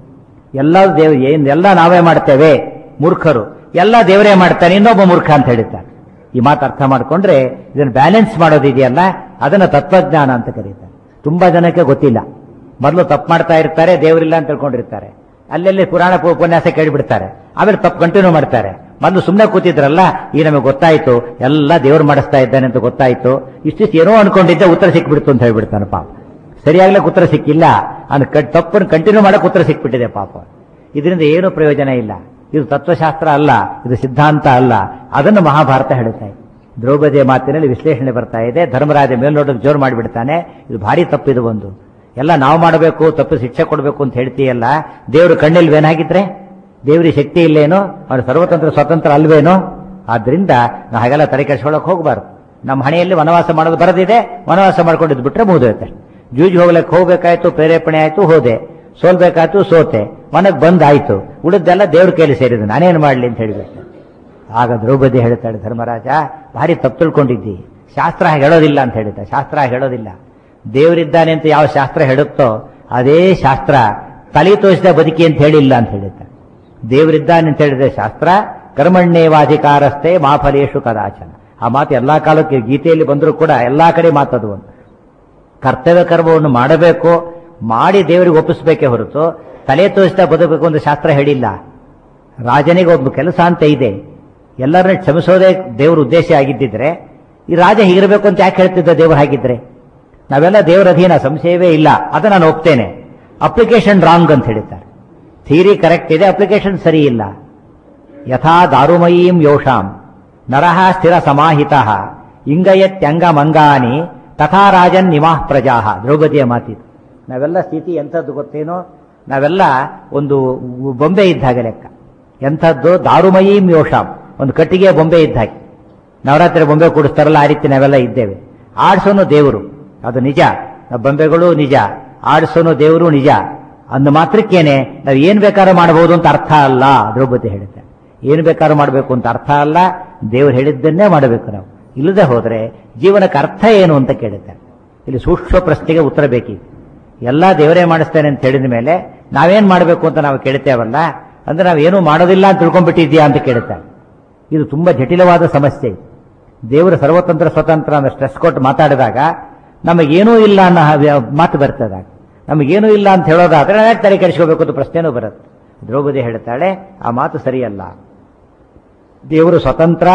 ಎಲ್ಲ ದೇವ್ ಏನ್ ಎಲ್ಲ ನಾವೇ ಮಾಡ್ತೇವೆ ಮೂರ್ಖರು ಎಲ್ಲ ದೇವರೇ ಮಾಡ್ತಾನೆ ಇನ್ನೊಬ್ಬ ಮೂರ್ಖ ಅಂತ ಹೇಳಿದ್ದಾರೆ ಈ ಮಾತು ಅರ್ಥ ಮಾಡ್ಕೊಂಡ್ರೆ ಇದನ್ನು ಬ್ಯಾಲೆನ್ಸ್ ಮಾಡೋದಿದೆಯಲ್ಲ ಅದನ್ನ ತತ್ವಜ್ಞಾನ ಅಂತ ಕರೀತಾರೆ ತುಂಬಾ ಜನಕ್ಕೆ ಗೊತ್ತಿಲ್ಲ ಮೊದಲು ತಪ್ಪು ಮಾಡ್ತಾ ಇರ್ತಾರೆ ದೇವರಿಲ್ಲ ಅಂತ ತಿಳ್ಕೊಂಡಿರ್ತಾರೆ ಅಲ್ಲೆಲ್ಲಿ ಪುರಾಣ ಪ- ಉಪನ್ಯಾಸ ಕೇಳಿಬಿಡ್ತಾರೆ ಆಮೇಲೆ ತಪ್ಪು ಕಂಟಿನ್ಯೂ ಮಾಡ್ತಾರೆ ಮೊದಲು ಸುಮ್ಮನೆ ಕೂತಿದ್ರಲ್ಲ ಈಗ ನಮಗೆ ಗೊತ್ತಾಯ್ತು ಎಲ್ಲ ದೇವ್ರು ಮಾಡಿಸ್ತಾ ಇದ್ದಾನೆ ಅಂತ ಗೊತ್ತಾಯ್ತು ಇಷ್ಟಿಷ್ಟು ಏನೋ ಅನ್ಕೊಂಡಿದ್ದೆ ಉತ್ತರ ಸಿಕ್ಬಿಡ್ತು ಅಂತ ಹೇಳ್ಬಿಡ್ತಾನೆ ಪಾಪ ಸರಿಯಾಗ್ಲಕ್ಕೆ ಉತ್ತರ ಸಿಕ್ಕಿಲ್ಲ ಅನ್ ತಪ್ಪನ್ನು ಕಂಟಿನ್ಯೂ ಮಾಡಕ್ಕೆ ಉತ್ತರ ಸಿಕ್ಬಿಟ್ಟಿದೆ ಪಾಪ ಇದರಿಂದ ಏನು ಪ್ರಯೋಜನ ಇಲ್ಲ ಇದು ತತ್ವಶಾಸ್ತ್ರ ಅಲ್ಲ ಇದು ಸಿದ್ಧಾಂತ ಅಲ್ಲ ಅದನ್ನು ಮಹಾಭಾರತ ಹೇಳುತ್ತೆ ದ್ರೌಪದಿಯ ಮಾತಿನಲ್ಲಿ ವಿಶ್ಲೇಷಣೆ ಬರ್ತಾ ಇದೆ ಧರ್ಮರಾಜ ಮೇಲ್ನೋಟಕ್ಕೆ ಜೋರು ಮಾಡಿಬಿಡ್ತಾನೆ ಇದು ಭಾರಿ ತಪ್ಪಿದು ಒಂದು ಎಲ್ಲ ನಾವು ಮಾಡಬೇಕು ತಪ್ಪು ಶಿಕ್ಷೆ ಕೊಡಬೇಕು ಅಂತ ಹೇಳ್ತೀಯಲ್ಲ ದೇವರು ಕಣ್ಣಿಲ್ವೇನಾಗಿದ್ರೆ ದೇವರಿಗೆ ಶಕ್ತಿ ಇಲ್ಲೇನೋ ಅವನು ಸರ್ವತಂತ್ರ ಸ್ವತಂತ್ರ ಅಲ್ವೇನೋ ಆದ್ರಿಂದ ನಾವು ಹಾಗೆಲ್ಲ ತಲೆ ಕೆಡಿಸ್ಕೊಳ್ಳೋಕೆ ಹೋಗಬಾರ್ದು ನಮ್ಮ ಹಣೆಯಲ್ಲಿ ವನವಾಸ ಮಾಡೋದು ಬರದಿದೆ ವನವಾಸ ಮಾಡ್ಕೊಂಡಿದ್ದು ಬಿಟ್ರೆ ಮುಗಿದೋಯ್ತೆ ಜೂಜ್ ಹೋಗ್ಲಿಕ್ಕೆ ಹೋಗ್ಬೇಕಾಯ್ತು ಪ್ರೇರೇಪಣೆ ಆಯ್ತು ಹೋದೆ ಸೋಲ್ಬೇಕಾಯ್ತು ಸೋತೆ ಮನಗ್ ಬಂದಾಯ್ತು ಉಳಿದೆಲ್ಲ ದೇವ್ರ ಕೈಲಿ ಸೇರಿದೆ ನಾನೇನು ಮಾಡ್ಲಿ ಅಂತ ಹೇಳಿಬಿಟ್ಟೆ ಆಗ ದ್ರೌಪದಿ ಹೇಳ್ತಾಳೆ ಧರ್ಮರಾಜ ಭಾರಿ ತಪ್ಪು ತಿಳ್ಕೊಂಡಿದ್ದಿ ಶಾಸ್ತ್ರ ಹಾಗೆ ಹೇಳೋದಿಲ್ಲ ಅಂತ ಹೇಳಿದ್ದ ಶಾಸ್ತ್ರ ಹಾಗೆ ಹೇಳೋದಿಲ್ಲ ದೇವರಿದ್ದಾನೆ ಅಂತ ಯಾವ ಶಾಸ್ತ್ರ ಹೇಳುತ್ತೋ ಅದೇ ಶಾಸ್ತ್ರ ತಲೆ ತೋರಿಸಿದ ಬದುಕಿ ಅಂತ ಹೇಳಿಲ್ಲ ಅಂತ ಹೇಳಿದ್ದ ದೇವರಿದ್ದಾನೆ ಅಂತ ಹೇಳಿದ ಶಾಸ್ತ್ರ ಕರ್ಮಣ್ಯೇವಾಧಿಕಾರಸ್ಥೆ ಮಾಫಲೇಶು ಕದಾಚನ ಆ ಮಾತು ಎಲ್ಲಾ ಕಾಲಕ್ಕೆ ಗೀತೆಯಲ್ಲಿ ಬಂದರೂ ಕೂಡ ಎಲ್ಲಾ ಕಡೆ ಮಾತದು ಒಂದು ಕರ್ತವ್ಯ ಕರ್ಮವನ್ನು ಮಾಡಬೇಕು ಮಾಡಿ ದೇವರಿಗೆ ಒಪ್ಪಿಸ್ಬೇಕೇ ಹೊರತು ತಲೆ ತೋರಿಸ್ತಾ ಬದುಕಬೇಕು ಅಂತ ಶಾಸ್ತ್ರ ಹೇಳಿಲ್ಲ ರಾಜನಿಗೆ ಒಂದು ಕೆಲಸ ಅಂತ ಇದೆ ಎಲ್ಲರನ್ನ ಕ್ಷಮಿಸೋದೇ ದೇವರ ಉದ್ದೇಶ ಆಗಿದ್ದಿದ್ರೆ ಈ ರಾಜ ಹೀಗಿರಬೇಕು ಅಂತ ಯಾಕೆ ಹೇಳ್ತಿದ್ದ ದೇವರು ಹಾಗಿದ್ರೆ ನಾವೆಲ್ಲ ದೇವರ ಅಧೀನ ಸಂಶಯವೇ ಇಲ್ಲ ಅದು ನಾನು ಒಪ್ತೇನೆ ಅಪ್ಲಿಕೇಶನ್ ರಾಂಗ್ ಅಂತ ಹೇಳಿದ್ದಾರೆ ಥಿಯರಿ ಕರೆಕ್ಟ್ ಇದೆ ಅಪ್ಲಿಕೇಶನ್ ಸರಿ ಇಲ್ಲ ಯಥಾ ದಾರುಮಯೀಂ ಯೋಷಾಂ ನರಃ ಸ್ಥಿರ ಸಮಾಹಿತ ಇಂಗಯತ್ಯಂಗ ಮಂಗಾನಿ ತಥಾ ರಾಜನ್ ನಿಮಾಃ ಪ್ರಜಾ ದ್ರೌಪದಿಯ ಮಾತಿದು ನಾವೆಲ್ಲ ಸ್ಥಿತಿ ಎಂಥದ್ದು ಗೊತ್ತೇನೋ ನಾವೆಲ್ಲ ಒಂದು ಬೊಂಬೆ ಇದ್ದ ಹಾಗೆ ಲೆಕ್ಕ ಎಂಥದ್ದು ದಾರುಮಯೀಂ ಯೋಷಾಂ ಒಂದು ಕಟ್ಟಿಗೆ ಬೊಂಬೆ ಇದ್ದ ಹಾಗೆ ನವರಾತ್ರಿ ಬೊಂಬೆ ಕೂಡಿಸ್ತಾರಲ್ಲ ಆ ರೀತಿ ನಾವೆಲ್ಲ ಇದ್ದೇವೆ ಆಡ್ಸೋನು ದೇವರು ಅದು ನಿಜ ನಾವು ಬೊಂಬೆಗಳು ನಿಜ ಆಡ್ಸೋನು ದೇವರು ನಿಜ ಅಂದ ಮಾತ್ರಕ್ಕೇನೆ ನಾವು ಏನ್ ಬೇಕಾದ್ರೂ ಮಾಡಬಹುದು ಅಂತ ಅರ್ಥ ಅಲ್ಲ ದ್ರೌಪದಿ ಹೇಳುತ್ತೆ ಏನ್ ಬೇಕಾದ್ರೂ ಮಾಡಬೇಕು ಅಂತ ಅರ್ಥ ಅಲ್ಲ ದೇವರು ಹೇಳಿದ್ದನ್ನೇ ಮಾಡಬೇಕು ನಾವು ಇಲ್ಲದೆ ಹೋದ್ರೆ ಜೀವನಕ್ಕೆ ಅರ್ಥ ಏನು ಅಂತ ಕೇಳುತ್ತಾರೆ ಇಲ್ಲಿ ಸೂಕ್ಷ್ಮ ಪ್ರಶ್ನೆಗೆ ಉತ್ತರ ಬೇಕೀಗ ಎಲ್ಲ ದೇವರೇ ಮಾಡಿಸ್ತೇನೆ ಅಂತ ಹೇಳಿದ ಮೇಲೆ ನಾವೇನ್ ಮಾಡಬೇಕು ಅಂತ ನಾವು ಕೇಳ್ತೇವಲ್ಲ ಅಂದ್ರೆ ನಾವೇನು ಮಾಡೋದಿಲ್ಲ ಅಂತ ತಿಳ್ಕೊಂಡ್ಬಿಟ್ಟಿದ್ಯಾ ಅಂತ ಕೇಳುತ್ತಾರೆ ಇದು ತುಂಬಾ ಜಟಿಲವಾದ ಸಮಸ್ಯೆ ಇದು. ದೇವರು ಸರ್ವತಂತ್ರ ಸ್ವತಂತ್ರ ಅನ್ನೋ ಸ್ಟ್ರೆಸ್ ಕೊಟ್ಟು ಮಾತಾಡಿದಾಗ ನಮಗೇನೂ ಇಲ್ಲ ಅನ್ನೋ ಹಾಗೆ ಮಾತು ಬರ್ತದಾಗ ನಮಗೇನೂ ಇಲ್ಲ ಅಂತ ಹೇಳೋದಾದ್ರೆ ಯಾಕೆ ತಲೆ ಕೆಡಿಸ್ಕೋಬೇಕು ಅಂತ ಪ್ರಶ್ನೆನೂ ಬರುತ್ತೆ ದ್ರೌಪದಿ ಹೇಳ್ತಾಳೆ ಆ ಮಾತು ಸರಿಯಲ್ಲ ದೇವರು ಸ್ವತಂತ್ರ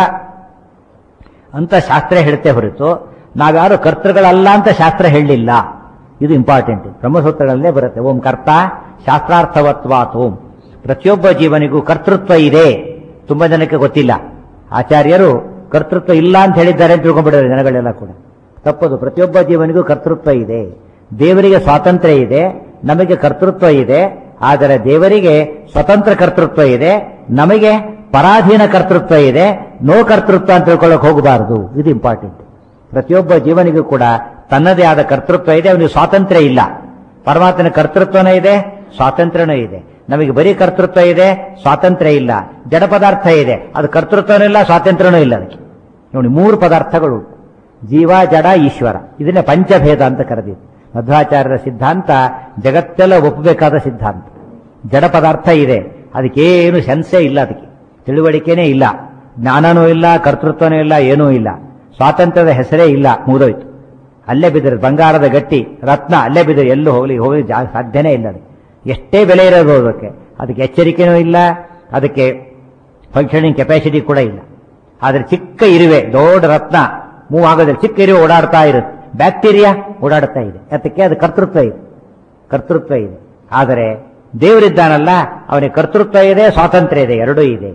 ಅಂತ ಶಾಸ್ತ್ರ ಹೇಳುತ್ತೆ ಹೊರತು ನಾವ್ಯಾರು ಕರ್ತೃಗಳಲ್ಲ ಅಂತ ಶಾಸ್ತ್ರ ಹೇಳಲಿಲ್ಲ ಇದು ಇಂಪಾರ್ಟೆಂಟ್ ಬ್ರಹ್ಮಸೂತ್ರಗಳಲ್ಲೇ ಬರುತ್ತೆ ಓಂ ಕರ್ತ ಶಾಸ್ತ್ರಾರ್ಥವತ್ವಾತ್ ಓಂ ಪ್ರತಿಯೊಬ್ಬ ಜೀವನಿಗೂ ಕರ್ತೃತ್ವ ಇದೆ ತುಂಬಾ ಜನಕ್ಕೆ ಗೊತ್ತಿಲ್ಲ ಆಚಾರ್ಯರು ಕರ್ತೃತ್ವ ಇಲ್ಲ ಅಂತ ಹೇಳಿದ್ದಾರೆ ಅಂತ ತಿಳ್ಕೊಂಡ್ಬಿಡೋರು ಜನಗಳೆಲ್ಲ ಕೂಡ ತಪ್ಪದು ಪ್ರತಿಯೊಬ್ಬ ಜೀವನಿಗೂ ಕರ್ತೃತ್ವ ಇದೆ ದೇವರಿಗೆ ಸ್ವಾತಂತ್ರ್ಯ ಇದೆ ನಮಗೆ ಕರ್ತೃತ್ವ ಇದೆ ಆದರೆ ದೇವರಿಗೆ ಸ್ವತಂತ್ರ ಕರ್ತೃತ್ವ ಇದೆ ನಮಗೆ ಪರಾಧೀನ ಕರ್ತೃತ್ವ ಇದೆ ನೋ ಕರ್ತೃತ್ವ ಅಂತ ತಿಳ್ಕೊಳ್ಳೋಕೆ ಹೋಗಬಾರದು ಇದು ಇಂಪಾರ್ಟೆಂಟ್ ಪ್ರತಿಯೊಬ್ಬ ಜೀವನಿಗೂ ಕೂಡ ತನ್ನದೇ ಆದ ಕರ್ತೃತ್ವ ಇದೆ ಅವನಿಗೆ ಸ್ವಾತಂತ್ರ್ಯ ಇಲ್ಲ ಪರಮಾತ್ಮನ ಕರ್ತೃತ್ವನೂ ಇದೆ ಸ್ವಾತಂತ್ರ್ಯನೂ ಇದೆ ನಮಗೆ ಬರೀ ಕರ್ತೃತ್ವ ಇದೆ ಸ್ವಾತಂತ್ರ್ಯ ಇಲ್ಲ ಜಡ ಪದಾರ್ಥ ಇದೆ ಅದು ಕರ್ತೃತ್ವನೂ ಇಲ್ಲ ಸ್ವಾತಂತ್ರ್ಯನೂ ಇಲ್ಲ ಅದಕ್ಕೆ ನೋಡಿ ಮೂರು ಪದಾರ್ಥಗಳು ಜೀವ ಜಡ ಈಶ್ವರ ಇದನ್ನೇ ಪಂಚಭೇದ ಅಂತ ಕರೆದಿದ್ದು ಮಧ್ವಾಚಾರ್ಯರ ಸಿದ್ಧಾಂತ ಜಗತ್ತೆಲ್ಲ ಒಪ್ಪಬೇಕಾದ ಸಿದ್ಧಾಂತ ಜಡ ಪದಾರ್ಥ ಇದೆ ಅದಕ್ಕೇನು ಸೆನ್ಸೇ ಇಲ್ಲ ಅದಕ್ಕೆ ತಿಳುವಳಿಕೆನೇ ಇಲ್ಲ ಜ್ಞಾನನೂ ಇಲ್ಲ ಕರ್ತೃತ್ವನೂ ಇಲ್ಲ ಏನೂ ಇಲ್ಲ ಸ್ವಾತಂತ್ರ್ಯದ ಹೆಸರೇ ಇಲ್ಲ ಮುಗಿದೋಯ್ತು ಅಲ್ಲೇ ಬಿದ್ದರೆ ಬಂಗಾರದ ಗಟ್ಟಿ ರತ್ನ ಅಲ್ಲೇ ಬಿದ್ದರೆ ಎಲ್ಲೂ ಹೋಗ್ಲಿ ಹೋಗಿ ಜಾ ಸಾಧ್ಯನೇ ಇಲ್ಲ ಅದಕ್ಕೆ ಎಷ್ಟೇ ಬೆಲೆ ಇರೋದು ಅದಕ್ಕೆ ಅದಕ್ಕೆ ಎಚ್ಚರಿಕೆನೂ ಇಲ್ಲ ಅದಕ್ಕೆ ಫಂಕ್ಷನಿಂಗ್ ಕೆಪಾಸಿಟಿ ಕೂಡ ಇಲ್ಲ ಆದ್ರೆ ಚಿಕ್ಕ ಇರುವೆ ದೊಡ್ಡ ರತ್ನ ಮೂವ್ ಆಗೋದಿಲ್ಲ ಚಿಕ್ಕ ಇರುವೆ ಓಡಾಡ್ತಾ ಇರುತ್ತೆ ಬ್ಯಾಕ್ಟೀರಿಯಾ ಓಡಾಡ್ತಾ ಇದೆ ಅದಕ್ಕೆ ಅದು ಕರ್ತೃತ್ವ ಇದೆ ಕರ್ತೃತ್ವ ಇದೆ ಆದರೆ ದೇವರಿದ್ದಾನಲ್ಲ ಅವನಿಗೆ ಕರ್ತೃತ್ವ ಇದೆ ಸ್ವಾತಂತ್ರ್ಯ ಇದೆ ಎರಡೂ ಇದೆ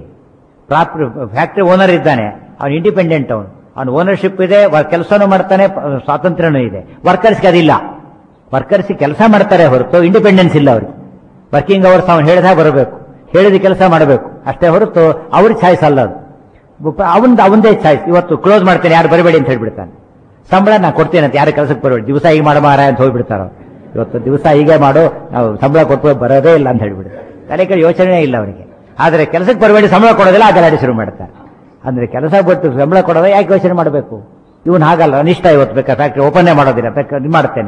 ಫ್ಯಾಕ್ಟರಿ ಓನರ್ ಇದ್ದಾನೆ ಅವನು ಇಂಡಿಪೆಂಡೆಂಟ್ ಅವನು ಅವನು ಓನರ್ಶಿಪ್ ಇದೆ ಕೆಲಸನೂ ಮಾಡ್ತಾನೆ ಪ- ಸ್ವಾತಂತ್ರ್ಯನೂ ಇದೆ ವರ್ಕರ್ಸ್ಗೆ ಅದಿಲ್ಲ ವರ್ಕರ್ಸ್ ಕೆಲಸ ಮಾಡ್ತಾರೆ ಹೊರತು ಇಂಡಿಪೆಂಡೆನ್ಸ್ ಇಲ್ಲ ಅವ್ರಿಗೆ ವರ್ಕಿಂಗ್ ಅವರ್ಸ್ ಅವನು ಹೇಳಿದ ಬರಬೇಕು ಹೇಳಿದ ಕೆಲಸ ಮಾಡಬೇಕು ಅಷ್ಟೇ ಹೊರತು ಅವ್ರ ಚಾಯ್ಸ್ ಅಲ್ಲ ಅದು ಅವನ್ ಅವನದೇ ಚಾಯ್ಸ್ ಇವತ್ತು ಕ್ಲೋಸ್ ಮಾಡ್ತೇನೆ ಯಾರು ಬರಬೇಡಿ ಅಂತ ಹೇಳ್ಬಿಡ್ತಾನೆ ಸಂಬಳ ನಾ ಕೊಡ್ತೇನೆ ಅಂತ ಯಾರು ಕೆಲಸಕ್ಕೆ ಬರಬೇಡಿ ದಿವಸ ಹೀಗೆ ಮಾಡ ಮಾರ ಅಂತ ಹೋಗ್ಬಿಡ್ತಾರ ಇವತ್ತು ದಿವಸ ಹೀಗೆ ಮಾಡು ನಾವು ಸಂಬಳ ಕೊಟ್ಟು ಬರೋದೇ ಇಲ್ಲ ಅಂತ ಹೇಳ್ಬಿಡ್ತಾರೆ ತಲೆ ಕಡೆ ಯೋಚನೆ ಇಲ್ಲ ಅವನಿಗೆ ಆದರೆ ಕೆಲಸಕ್ಕೆ ಬರಬೇಡಿ ಸಂಬಳ ಕೊಡೋದಿಲ್ಲ ಆ ಗಲಾಟೆ ಶುರು ಮಾಡ್ತಾರೆ ಅಂದ್ರೆ ಕೆಲಸ ಬಿಟ್ಟು ಸಂಬಳ ಕೊಡೋದು ಯಾಕೆ ಯೋಚನೆ ಮಾಡಬೇಕು ಇವನು ಹಾಗಲ್ಲ ಅನಿಷ್ಟ ಇವತ್ತು ಬೇಕಾ ಫ್ಯಾಕ್ಟ್ರಿ ಓಪನ್ನೇ ಮಾಡೋದಿಲ್ಲ ಬೇಕಾ ಇದು ಮಾಡ್ತೇನೆ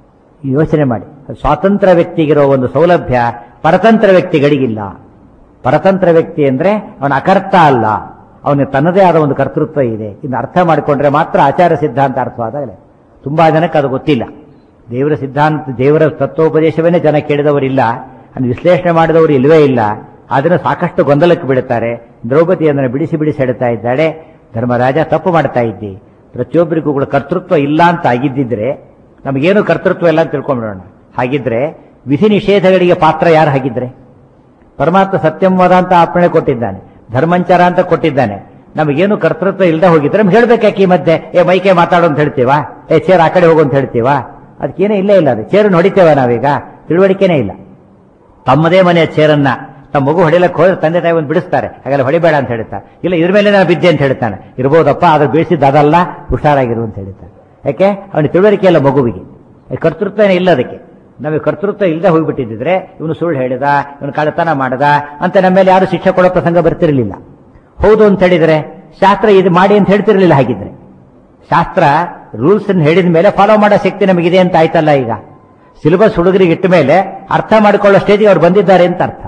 ಈ ಯೋಚನೆ ಮಾಡಿ ಸ್ವಾತಂತ್ರ್ಯ ವ್ಯಕ್ತಿಗಿರೋ ಒಂದು ಸೌಲಭ್ಯ ಪರತಂತ್ರ ವ್ಯಕ್ತಿಗಳಿಗಿಲ್ಲ ಪರತಂತ್ರ ವ್ಯಕ್ತಿ ಅಂದ್ರೆ ಅವನ ಅಕರ್ತ ಅಲ್ಲ ಅವನಿಗೆ ತನ್ನದೇ ಆದ ಒಂದು ಕರ್ತೃತ್ವ ಇದೆ ಇನ್ನು ಅರ್ಥ ಮಾಡಿಕೊಂಡ್ರೆ ಮಾತ್ರ ಆಚಾರ ಸಿದ್ಧಾಂತ ಅರ್ಥವಾದಾಗಲೇ ತುಂಬಾ ಜನಕ್ಕೆ ಅದು ಗೊತ್ತಿಲ್ಲ ದೇವರ ಸಿದ್ಧಾಂತ ದೇವರ ತತ್ವೋಪದೇಶವನ್ನೇ ಜನ ಕೇಳಿದವರಿಲ್ಲ ಅದನ್ನು ವಿಶ್ಲೇಷಣೆ ಮಾಡಿದವರು ಇಲ್ಲವೇ ಇಲ್ಲ ಅದನ್ನು ಸಾಕಷ್ಟು ಗೊಂದಲಕ್ಕೆ ಬಿಡುತ್ತಾರೆ ದ್ರೌಪದಿಯನ್ನು ಬಿಡಿಸಿ ಬಿಡಿಸಿ ಹೇಳ್ತಾ ಇದ್ದಾಳೆ ಧರ್ಮರಾಜ ತಪ್ಪು ಮಾಡ್ತಾ ಇದ್ದಿ ಪ್ರತಿಯೊಬ್ಬರಿಗೂ ಕೂಡ ಕರ್ತೃತ್ವ ಇಲ್ಲ ಅಂತ ಆಗಿದ್ದಿದ್ರೆ ನಮಗೇನು ಕರ್ತೃತ್ವ ಇಲ್ಲ ಅಂತ ತಿಳ್ಕೊಂಡ್ಬಿಡೋಣ ಹಾಗಿದ್ರೆ ವಿಧಿ ನಿಷೇಧಗಳಿಗೆ ಪಾತ್ರ ಯಾರು ಹಾಗಿದ್ರೆ ಪರಮಾತ್ಮ ಸತ್ಯಂವಾದ ಅಂತ ಅರ್ಪಣೆ ಕೊಟ್ಟಿದ್ದಾನೆ ಧರ್ಮಂಚಾರ ಅಂತ ಕೊಟ್ಟಿದ್ದಾನೆ ನಮಗೇನು ಕರ್ತೃತ್ವ ಇಲ್ಲದೆ ಹೋಗಿದ್ರೆ ನಮ್ಗೆ ಹೇಳ್ಬೇಕಾಕಿ ಮತ್ತೆ ಏ ಮೈಕೆ ಮಾತಾಡು ಅಂತ ಹೇಳ್ತೀವಾ ಏ ಚೇರ್ ಆ ಕಡೆ ಹೋಗು ಅಂತ ಹೇಳ್ತೀವಾ ಅದಕ್ಕೇನೇ ಇಲ್ಲೇ ಇಲ್ಲ ಅದು ಚೇರನ್ನು ಹೊಡಿತೇವ ನಾವೀಗ ತಿಳುವಳಿಕೆನೇ ಇಲ್ಲ ತಮ್ಮದೇ ಮನೆಯ ಚೇರನ್ನ ತಮ್ಮ ಮಗು ಹೊಡಿಲಕ್ಕೆ ಹೋದ್ರೆ ತಂದೆ ತಾಯಿ ಒಂದು ಬಿಡಿಸ್ತಾರೆ ಹಾಗೆಲ್ಲ ಹೊಡಿಬೇಡ ಅಂತ ಹೇಳ್ತಾರೆ ಇಲ್ಲ ಇದ್ರ ಮೇಲೆ ನಾನು ಬಿದ್ದೆ ಅಂತ ಹೇಳ್ತಾನೆ ಇರ್ಬೋದಪ್ಪ ಆದ್ರೆ ಬೀಳಿಸಿದ್ದು ಅದಲ್ಲ ಹುಷಾರಾಗಿರು ಅಂತ ಹೇಳ್ತಾನೆ ಯಾಕೆ ಅವನಿಗೆ ತಿಳುವಳಿಕೆ ಇಲ್ಲ ಮಗುವಿಗೆ ಈ ಕರ್ತೃತ್ವನೇ ಇಲ್ಲ ಅದಕ್ಕೆ ನಮಗೆ ಕರ್ತೃತ್ವ ಇಲ್ಲದೆ ಹೋಗ್ಬಿಟ್ಟಿದ್ರೆ ಇವನು ಸುಳ್ಳು ಹೇಳಿದ ಇವನು ಕಳ್ಳತನ ಮಾಡದ ಅಂತ ನಮ್ಮ ಮೇಲೆ ಯಾರು ಶಿಕ್ಷೆ ಕೊಡೋ ಪ್ರಸಂಗ ಬರ್ತಿರಲಿಲ್ಲ ಹೌದು ಅಂತ ಹೇಳಿದ್ರೆ ಶಾಸ್ತ್ರ ಇದು ಮಾಡಿ ಅಂತ ಹೇಳ್ತಿರ್ಲಿಲ್ಲ ಹಾಗಿದ್ರೆ ಶಾಸ್ತ್ರ ರೂಲ್ಸ್ ಹೇಳಿದ ಮೇಲೆ ಫಾಲೋ ಮಾಡೋ ಶಕ್ತಿ ನಮಗಿದೆ ಅಂತ ಆಯ್ತಲ್ಲ ಈಗ ಸಿಲೆಬಸ್ ಹುಡುಗರಿಗೆ ಇಟ್ಟ ಮೇಲೆ ಅರ್ಥ ಮಾಡಿಕೊಳ್ಳೋ ಸ್ಟೇಜಿಗೆ ಅವ್ರು ಬಂದಿದ್ದಾರೆ ಅಂತ ಅರ್ಥ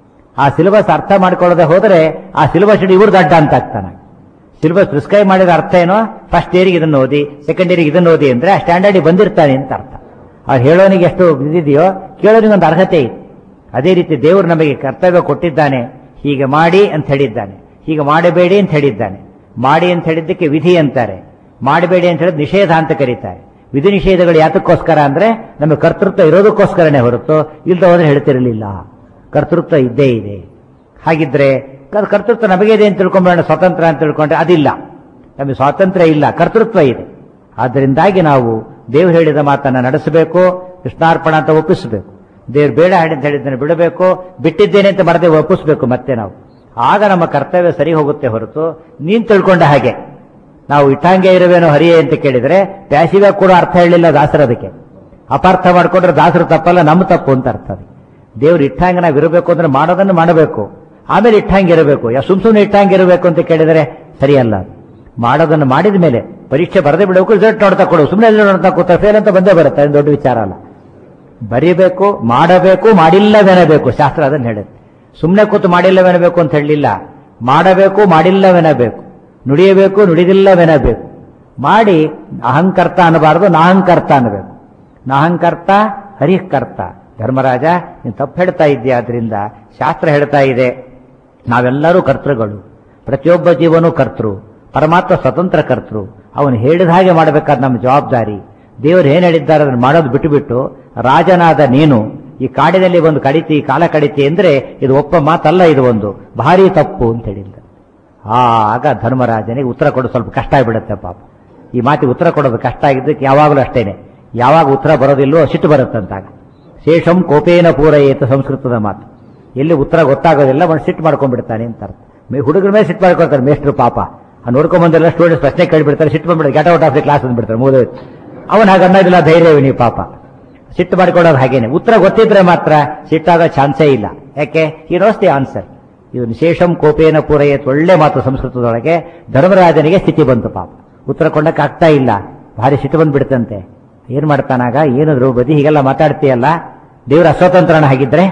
ಆ ಸಿಲೆಬಸ್ ಅರ್ಥ ಮಾಡ್ಕೊಳ್ಳದೆ ಹೋದರೆ ಆ ಸಿಲೆಬಸ್ ಇವ್ರದ್ದು ಅಡ್ಡ ಅಂತ ಆಗ್ತಾನೆ ಸಿಲೆಬಸ್ ಪ್ರಿಸ್ಕ್ರೈಬ್ ಮಾಡಿದ ಅರ್ಥ ಏನೋ ಫಸ್ಟ್ ಇಯರಿಗೆ ಇದನ್ನು ಓದಿ ಸೆಕೆಂಡ್ ಇಯರಿಗೆ ಇದನ್ನು ಓದಿ ಅಂದ್ರೆ ಆ ಸ್ಟ್ಯಾಂಡರ್ಡ್ ಬಂದಿರ್ತಾನೆ ಅಂತ ಅರ್ಥ ಅವ್ರು ಹೇಳೋನಿಗೆ ಎಷ್ಟು ಇದಿದೆಯೋ ಕೇಳೋನಿಗೆ ಒಂದು ಅರ್ಹತೆ ಇದೆ ಅದೇ ರೀತಿ ದೇವರು ನಮಗೆ ಕರ್ತವ್ಯ ಕೊಟ್ಟಿದ್ದಾನೆ ಹೀಗೆ ಮಾಡಿ ಅಂತ ಹೇಳಿದ್ದಾನೆ ಹೀಗೆ ಮಾಡಬೇಡಿ ಅಂತ ಹೇಳಿದ್ದಾನೆ ಮಾಡಿ ಅಂತ ಹೇಳಿದ್ದಕ್ಕೆ ವಿಧಿ ಅಂತಾರೆ ಮಾಡಬೇಡಿ ಅಂತ ಹೇಳಿದ್ ನಿಷೇಧ ಅಂತ ಕರೀತಾರೆ ವಿಧಿ ನಿಷೇಧಗಳು ಯಾತಕ್ಕೋಸ್ಕರ ಅಂದ್ರೆ ನಮಗೆ ಕರ್ತೃತ್ವ ಇರೋದಕ್ಕೋಸ್ಕರನೇ ಹೊರತು ಇಲ್ದ ಹೋದ್ರೆ ಹೇಳ್ತಿರಲಿಲ್ಲ ಕರ್ತೃತ್ವ ಇದ್ದೇ ಇದೆ ಹಾಗಿದ್ರೆ ಕರ್- ಕರ್ತೃತ್ವ ನಮಗೆ ಇದೆ ಅಂತ ತಿಳ್ಕೊಂಬೇಡ ಸ್ವತಂತ್ರ ಅಂತ ತಿಳ್ಕೊಂಡ್ರೆ ಅದಿಲ್ಲ ನಮಗೆ ಸ್ವಾತಂತ್ರ್ಯ ಇಲ್ಲ ಕರ್ತೃತ್ವ ಇದೆ ಆದ್ದರಿಂದಾಗಿ ನಾವು ದೇವ್ರು ಹೇಳಿದ ಮಾತನ್ನ ನಡೆಸಬೇಕು ಕೃಷ್ಣಾರ್ಪಣ ಅಂತ ಒಪ್ಪಿಸಬೇಕು ದೇವ್ರು ಬೇಡ ಹಾಡಿ ಅಂತ ಹೇಳಿದ್ದನ್ನು ಬಿಡಬೇಕು ಬಿಟ್ಟಿದ್ದೇನೆ ಅಂತ ಮರದೆ ಒಪ್ಪಿಸ್ಬೇಕು ಮತ್ತೆ ನಾವು ಆಗ ನಮ್ಮ ಕರ್ತವ್ಯ ಸರಿ ಹೋಗುತ್ತೆ ಹೊರತು ನೀನ್ ತಿಳ್ಕೊಂಡ ಹಾಗೆ ನಾವು ಇಟ್ಟಂಗೆ ಇರುವೇನೋ ಹರಿಯೇ ಅಂತ ಕೇಳಿದ್ರೆ ಪ್ಯಾಸಿವ್ಯಾಗ ಕೂಡ ಅರ್ಥ ಹೇಳಿಲ್ಲ ದಾಸರ ಅದಕ್ಕೆ ಅಪಾರ್ಥ ಮಾಡ್ಕೊಂಡ್ರೆ ದಾಸರು ತಪ್ಪಲ್ಲ ನಮ್ಮ ತಪ್ಪು ಅಂತ ಅರ್ಥ ಅದು ದೇವ್ರು ಇಟ್ಟಂಗ ನಾವು ಇರಬೇಕು ಅಂದ್ರೆ ಮಾಡೋದನ್ನು ಮಾಡಬೇಕು ಆಮೇಲೆ ಇಟ್ಟಂಗೆ ಇರಬೇಕು ಯಾ ಸುಮ್ ಸುಮ್ಮನೆ ಇಟ್ಟಂಗೆ ಇರಬೇಕು ಅಂತ ಕೇಳಿದ್ರೆ ಸರಿಯಲ್ಲ ಅದು. ಮಾಡೋದನ್ನು ಮಾಡಿದ ಮೇಲೆ ಪರೀಕ್ಷೆ ಬರದೇ ಬಿಡಬೇಕು ರಿಸಲ್ಟ್ ನೋಡ್ತಾ ಕೊಡು ಸುಮ್ಮನೆ ನೋಡ್ತಾ ಕೂತ ಫೇಲ್ ಅಂತ ಬಂದೇ ಬರುತ್ತೆ ಅದು ದೊಡ್ಡ ವಿಚಾರ ಅಲ್ಲ ಬರೀಬೇಕು ಮಾಡಬೇಕು ಮಾಡಿಲ್ಲವೆನಬೇಕು ಶಾಸ್ತ್ರ ಅದನ್ನು ಹೇಳುತ್ತೆ ಸುಮ್ಮನೆ ಕೂತು ಮಾಡಿಲ್ಲವೆನಬೇಕು ಅಂತ ಹೇಳಲಿಲ್ಲ ಮಾಡಬೇಕು ಮಾಡಿಲ್ಲವೆನಬೇಕು ನುಡಿಯಬೇಕು ನುಡಿದಿಲ್ಲವೆನಬೇಕು ಮಾಡಿ ಅಹಂಕರ್ತ ಅನ್ನಬಾರದು ನಾಹಂಕರ್ತ ಅನ್ನಬೇಕು ನಾಹಂಕರ್ತ ಹರಿಕರ್ತ ಧರ್ಮರಾಜ ನೀನು ತಪ್ಪು ಹೇಳ್ತಾ ಇದ್ದೀಯ ಆದ್ರಿಂದ ಶಾಸ್ತ್ರ ಹೇಳ್ತಾ ಇದೆ ನಾವೆಲ್ಲರೂ ಕರ್ತೃಗಳು ಪ್ರತಿಯೊಬ್ಬ ಜೀವನೂ ಕರ್ತೃ ಪರಮಾತ್ಮ ಸ್ವತಂತ್ರ ಕರ್ತೃ ಅವನು ಹೇಳಿದ ಹಾಗೆ ಮಾಡಬೇಕಾದ ನಮ್ಮ ಜವಾಬ್ದಾರಿ ದೇವರು ಏನ್ ಹೇಳಿದ್ದಾರೆ ಅದನ್ನು ಮಾಡೋದು ಬಿಟ್ಟುಬಿಟ್ಟು ರಾಜನಾದ ನೀನು ಈ ಕಾಡಿನಲ್ಲಿ ಒಂದು ಕಡಿತಿ ಕಾಲ ಕಡಿತಿ ಅಂದ್ರೆ ಇದು ಒಪ್ಪ ಮಾತಲ್ಲ ಇದು ಒಂದು ಭಾರಿ ತಪ್ಪು ಅಂತ ಹೇಳಿಲ್ಲ ಆಗ ಧರ್ಮರಾಜನಿಗೆ ಉತ್ತರ ಕೊಡೋದು ಸ್ವಲ್ಪ ಕಷ್ಟ ಆಗಿಬಿಡುತ್ತೆ ಪಾಪ ಈ ಮಾತಿಗೆ ಉತ್ತರ ಕೊಡೋದು ಕಷ್ಟ ಆಗಿದ್ದಕ್ಕೆ ಯಾವಾಗಲೂ ಅಷ್ಟೇನೆ ಯಾವಾಗ ಉತ್ತರ ಬರೋದಿಲ್ಲೋ ಸಿಟ್ಟು ಬರುತ್ತಂತಾಗ ಶೇಷಂ ಕೋಪೇನ ಪೂರೈತ ಸಂಸ್ಕೃತದ ಮಾತು ಎಲ್ಲಿ ಉತ್ತರ ಗೊತ್ತಾಗೋದಿಲ್ಲ ಅವನು ಸಿಟ್ಟು ಮಾಡ್ಕೊಂಡ್ಬಿಡ್ತಾನೆ ಅಂತ ಅರ್ಥ ಮೇ- ಹುಡುಗರ ಮೇಲೆ ಸಿಟ್ಟು ಮಾಡ್ಕೊಳ್ತಾರೆ ಮೇಷ್ಟ್ರು ಪಾಪ ಆ ನೋಡ್ಕೊಂಡ್ ಬಂದೆಲ್ಲ ಸ್ಟೂಡೆಂಟ್ಸ್ ಪ್ರಶ್ನೆ ಕೇಳಿಬಿಡ್ತಾರೆ ಸಿಟ್ಟು ಬಂದ್ಬಿಡ್ತಾರೆ get out of the class ಅಂದ್ಬಿಡ್ತಾರೆ ಮುಗಿದೋಯ್ತು ಅವನು ಹಾಗೆ ಅನ್ನೋದಿಲ್ಲ ಧೈರ್ಯವೇ ನೀವು ಪಾಪ ಸಿಟ್ಟು ಮಾಡಿಕೊಳ್ಳೋದು ಹಾಗೇನೆ ಉತ್ತರ ಗೊತ್ತಿದ್ರೆ ಮಾತ್ರ ಸಿಟ್ಟಾಗೋ ಚಾನ್ಸೇ ಇಲ್ಲ ಯಾಕೆ ಈ ನೋಸ್ ದಿ ಆನ್ಸರ್ ಇದು ವಿಶೇಷಂ ಕೋಪೇನ ಪೂರೈಯತ್ ಒಳ್ಳೆ ಮಾತು ಸಂಸ್ಕೃತದೊಳಗೆ ಧರ್ಮರಾಜನಿಗೆ ಸ್ಥಿತಿ ಬಂತು ಪಾಪ ಉತ್ತರ ಕೊಡಕ್ಕೆ ಆಗ್ತಾ ಇಲ್ಲ ಭಾರಿ ಸಿಟ್ಟು ಬಂದ್ಬಿಡ್ತಂತೆ ಏನ್ ಮಾಡ್ತಾನಾಗ ಏನು ದ್ರೌಪದಿ ಹೀಗೆಲ್ಲ ಮಾತಾಡ್ತೀಯಲ್ಲ ದೇವರ ಅಸ್ವತಂತ್ರನ ಹಾಗಿದ್ರೆ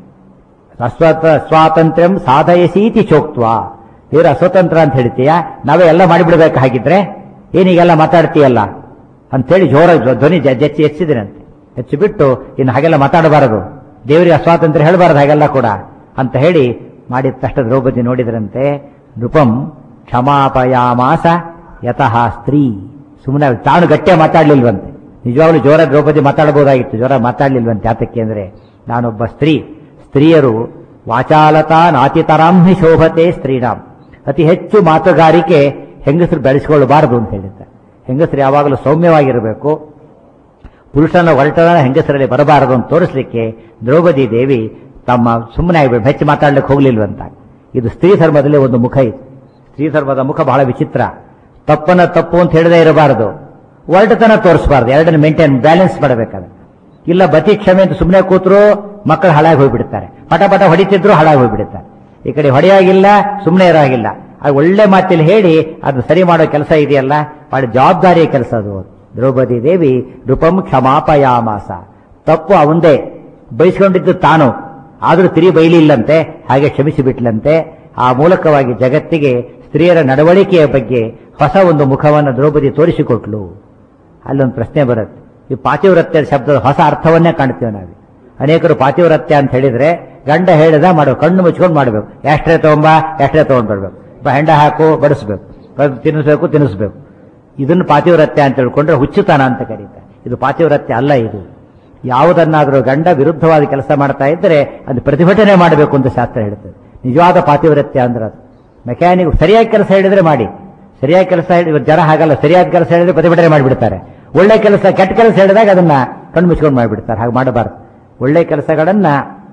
ಅಸ್ವತ ಸ್ವಾತಂತ್ರ್ಯಂ ಸಾಧಯಸೀತಿ ಚೋಕ್ತ್ವ ದೇವರ ಅಸ್ವತಂತ್ರ ಅಂತ ಹೇಳ್ತೀಯ ನಾವೇ ಎಲ್ಲ ಮಾಡಿಬಿಡ್ಬೇಕು ಹಾಗಿದ್ರೆ ಏನೀಗೆಲ್ಲ ಮಾತಾಡ್ತೀಯಲ್ಲ ಅಂತೇಳಿ ಜೋರ ಧ್ವನಿ ಜ- ಜಚ್ಚಿ ಹೆಚ್ಚಿದ್ರಂತೆ ಹೆಚ್ಚಿ ಬಿಟ್ಟು ಇನ್ನು ಹಾಗೆಲ್ಲ ಮಾತಾಡಬಾರದು ದೇವರಿಗೆ ಅಸ್ವಾತಂತ್ರ್ಯ ಹೇಳಬಾರದು ಹಾಗೆಲ್ಲ ಕೂಡ ಅಂತ ಹೇಳಿ ಮಾಡಿದ ತಕ್ಷಣ ದ್ರೌಪದಿ ನೋಡಿದ್ರಂತೆ ನೃಪಂ ಕ್ಷಮಾಪಯಾಮಾಸ ಯತಃ ಸ್ತ್ರೀ ಸುಮ್ಮನೆ ತಾನು ಗಟ್ಟಿಯ ಮಾತಾಡ್ಲಿಲ್ವಂತೆ ನಿಜವಾಗ್ಲೂ ಜೋರ ದ್ರೌಪದಿ ಮಾತಾಡಬಹುದಾಗಿತ್ತು ಜೋರ ಮಾತಾಡ್ಲಿಲ್ವಂತೆ ಯಾತಕ್ಕೆ ಅಂದ್ರೆ ನಾನೊಬ್ಬ ಸ್ತ್ರೀ ಸ್ತ್ರೀಯರು ವಾಚಾಲತಾ ನಾತಿತರಾಂ ಹಿ ಶೋಭತೆ ಸ್ತ್ರೀನಾಂ ಅತಿ ಹೆಚ್ಚು ಮಾತುಗಾರಿಕೆ ಹೆಂಗಸರು ಬೆಳೆಸಿಕೊಳ್ಳಬಾರದು ಅಂತ ಹೇಳಿದ್ದಾರೆ ಹೆಂಗಸರು ಯಾವಾಗಲೂ ಸೌಮ್ಯವಾಗಿರಬೇಕು ಪುರುಷನ ಹೊರಟನ ಹೆಂಗಸರಲ್ಲಿ ಬರಬಾರದು ಅಂತ ತೋರಿಸಲಿಕ್ಕೆ ದ್ರೌಪದಿ ದೇವಿ ತಮ್ಮ ಸುಮ್ಮನೆ ಆಗಿಬಿಟ್ಟು ಹೆಚ್ಚು ಮಾತಾಡ್ಲಿಕ್ಕೆ ಹೋಗ್ಲಿಲ್ವಂತ ಇದು ಸ್ತ್ರೀ ಧರ್ಮದಲ್ಲಿ ಒಂದು ಮುಖ ಇದೆ ಸ್ತ್ರೀ ಧರ್ಮದ ಮುಖ ಬಹಳ ವಿಚಿತ್ರ ತಪ್ಪನ ತಪ್ಪು ಅಂತ ಹೇಳದೇ ಇರಬಾರದು ಒರಟತನ ತೋರಿಸಬಾರ್ದು ಎರಡನ್ನು ಮೇಂಟೈನ್ ಬ್ಯಾಲೆನ್ಸ್ ಮಾಡಬೇಕಾದ್ರೆ ಇಲ್ಲ ಬತಿ ಕ್ಷಮೆ ಅಂತ ಸುಮ್ಮನೆ ಕೂತರು ಮಕ್ಕಳು ಹಾಳಾಗಿ ಹೋಗ್ಬಿಡ್ತಾರೆ ಪಟ ಪಟ ಹೊಡಿತಿದ್ರು ಹಾಳಾಗಿ ಹೋಗ್ಬಿಡುತ್ತಾರೆ ಈ ಕಡೆ ಹೊಡೆಯಾಗಿಲ್ಲ ಸುಮ್ಮನೆ ಇರಾಗಿಲ್ಲ ಅದು ಒಳ್ಳೆ ಮಾತಿಲ್ಲಿ ಹೇಳಿ ಅದು ಸರಿ ಮಾಡೋ ಕೆಲಸ ಇದೆಯಲ್ಲ ಬಹಳ ಜವಾಬ್ದಾರಿಯ ಕೆಲಸ ಅದು ದ್ರೌಪದಿ ದೇವಿ ನೃಪಂ ಕ್ಷಮಾಪಯಾಮಾಸ ತಪ್ಪು ಅವಂದೇ ಬಯಸ್ಕೊಂಡಿದ್ದು ತಾನು ಆದರೂ ತಿರಿ ಬೈಲಿಲ್ಲಂತೆ ಹಾಗೆ ಕ್ಷಮಿಸಿ ಬಿಟ್ಲಂತೆ ಆ ಮೂಲಕವಾಗಿ ಜಗತ್ತಿಗೆ ಸ್ತ್ರೀಯರ ನಡವಳಿಕೆಯ ಬಗ್ಗೆ ಹೊಸ ಒಂದು ಮುಖವನ್ನು ದ್ರೌಪದಿ ತೋರಿಸಿಕೊಟ್ಲು ಅಲ್ಲೊಂದು ಪ್ರಶ್ನೆ ಬರುತ್ತೆ ಈ ಪಾತಿವ್ರತ್ಯ ಶಬ್ದದ ಹೊಸ ಅರ್ಥವನ್ನೇ ಕಾಣ್ತೇವೆ ನಾವು ಅನೇಕರು ಪಾತಿವ್ರತ್ಯ ಅಂತ ಹೇಳಿದ್ರೆ ಗಂಡ ಹೇಳಿದ ಮಾಡಬೇಕು ಕಣ್ಣು ಮುಚ್ಕೊಂಡು ಮಾಡಬೇಕು ಎಷ್ಟೇ ತಗೊಂಬ ಎಷ್ಟೇ ತಗೊಂಡ್ ಬರ್ಬೇಕು ಬ- ಹೆಂಡ ಹಾಕು ಬಡಿಸ್ಬೇಕು ಬ- ತಿನ್ನಿಸ್ಬೇಕು ತಿನ್ನಿಸ್ಬೇಕು ಇದನ್ನು ಪಾತಿವ್ರತ್ಯ ಅಂತ ತಿಳ್ಕೊಂಡ್ರೆ ಹುಚ್ಚುತನ ಅಂತ ಕರೀತಾರೆ ಇದು ಪಾತಿವ್ರತ್ಯ ಅಲ್ಲ ಇದು ಯಾವುದನ್ನಾದರೂ ಗಂಡ ವಿರುದ್ಧವಾದ ಕೆಲಸ ಮಾಡ್ತಾ ಇದ್ದರೆ ಅದು ಪ್ರತಿಭಟನೆ ಮಾಡಬೇಕು ಅಂತ ಶಾಸ್ತ್ರ ಹೇಳ್ತದೆ ನಿಜವಾದ ಪಾತಿವ್ರತ್ಯ ಅಂದ್ರೆ ಅದು ಮೆಕ್ಯಾನಿಕ್ ಸರಿಯಾಗಿ ಕೆಲಸ ಹೇಳಿದ್ರೆ ಮಾಡಿ ಸರಿಯಾಗಿ ಕೆಲಸ ಹೇಳಿ ಇವತ್ತು ಜನ ಹಾಗಲ್ಲ ಸರಿಯಾದ ಕೆಲಸ ಹೇಳಿದ್ರೆ ಪ್ರತಿಭಟನೆ ಮಾಡಿಬಿಡ್ತಾರೆ ಒಳ್ಳೆ ಕೆಲಸ ಕೆಟ್ಟ ಕೆಲಸ ಹೇಳಿದಾಗ ಅದನ್ನ ಕಣ್ಣು ಮುಚ್ಕೊಂಡು ಮಾಡಿಬಿಡ್ತಾರೆ ಹಾಗೆ ಮಾಡಬಾರ್ದು ಒಳ್ಳೆ ಕೆಲಸಗಳನ್ನ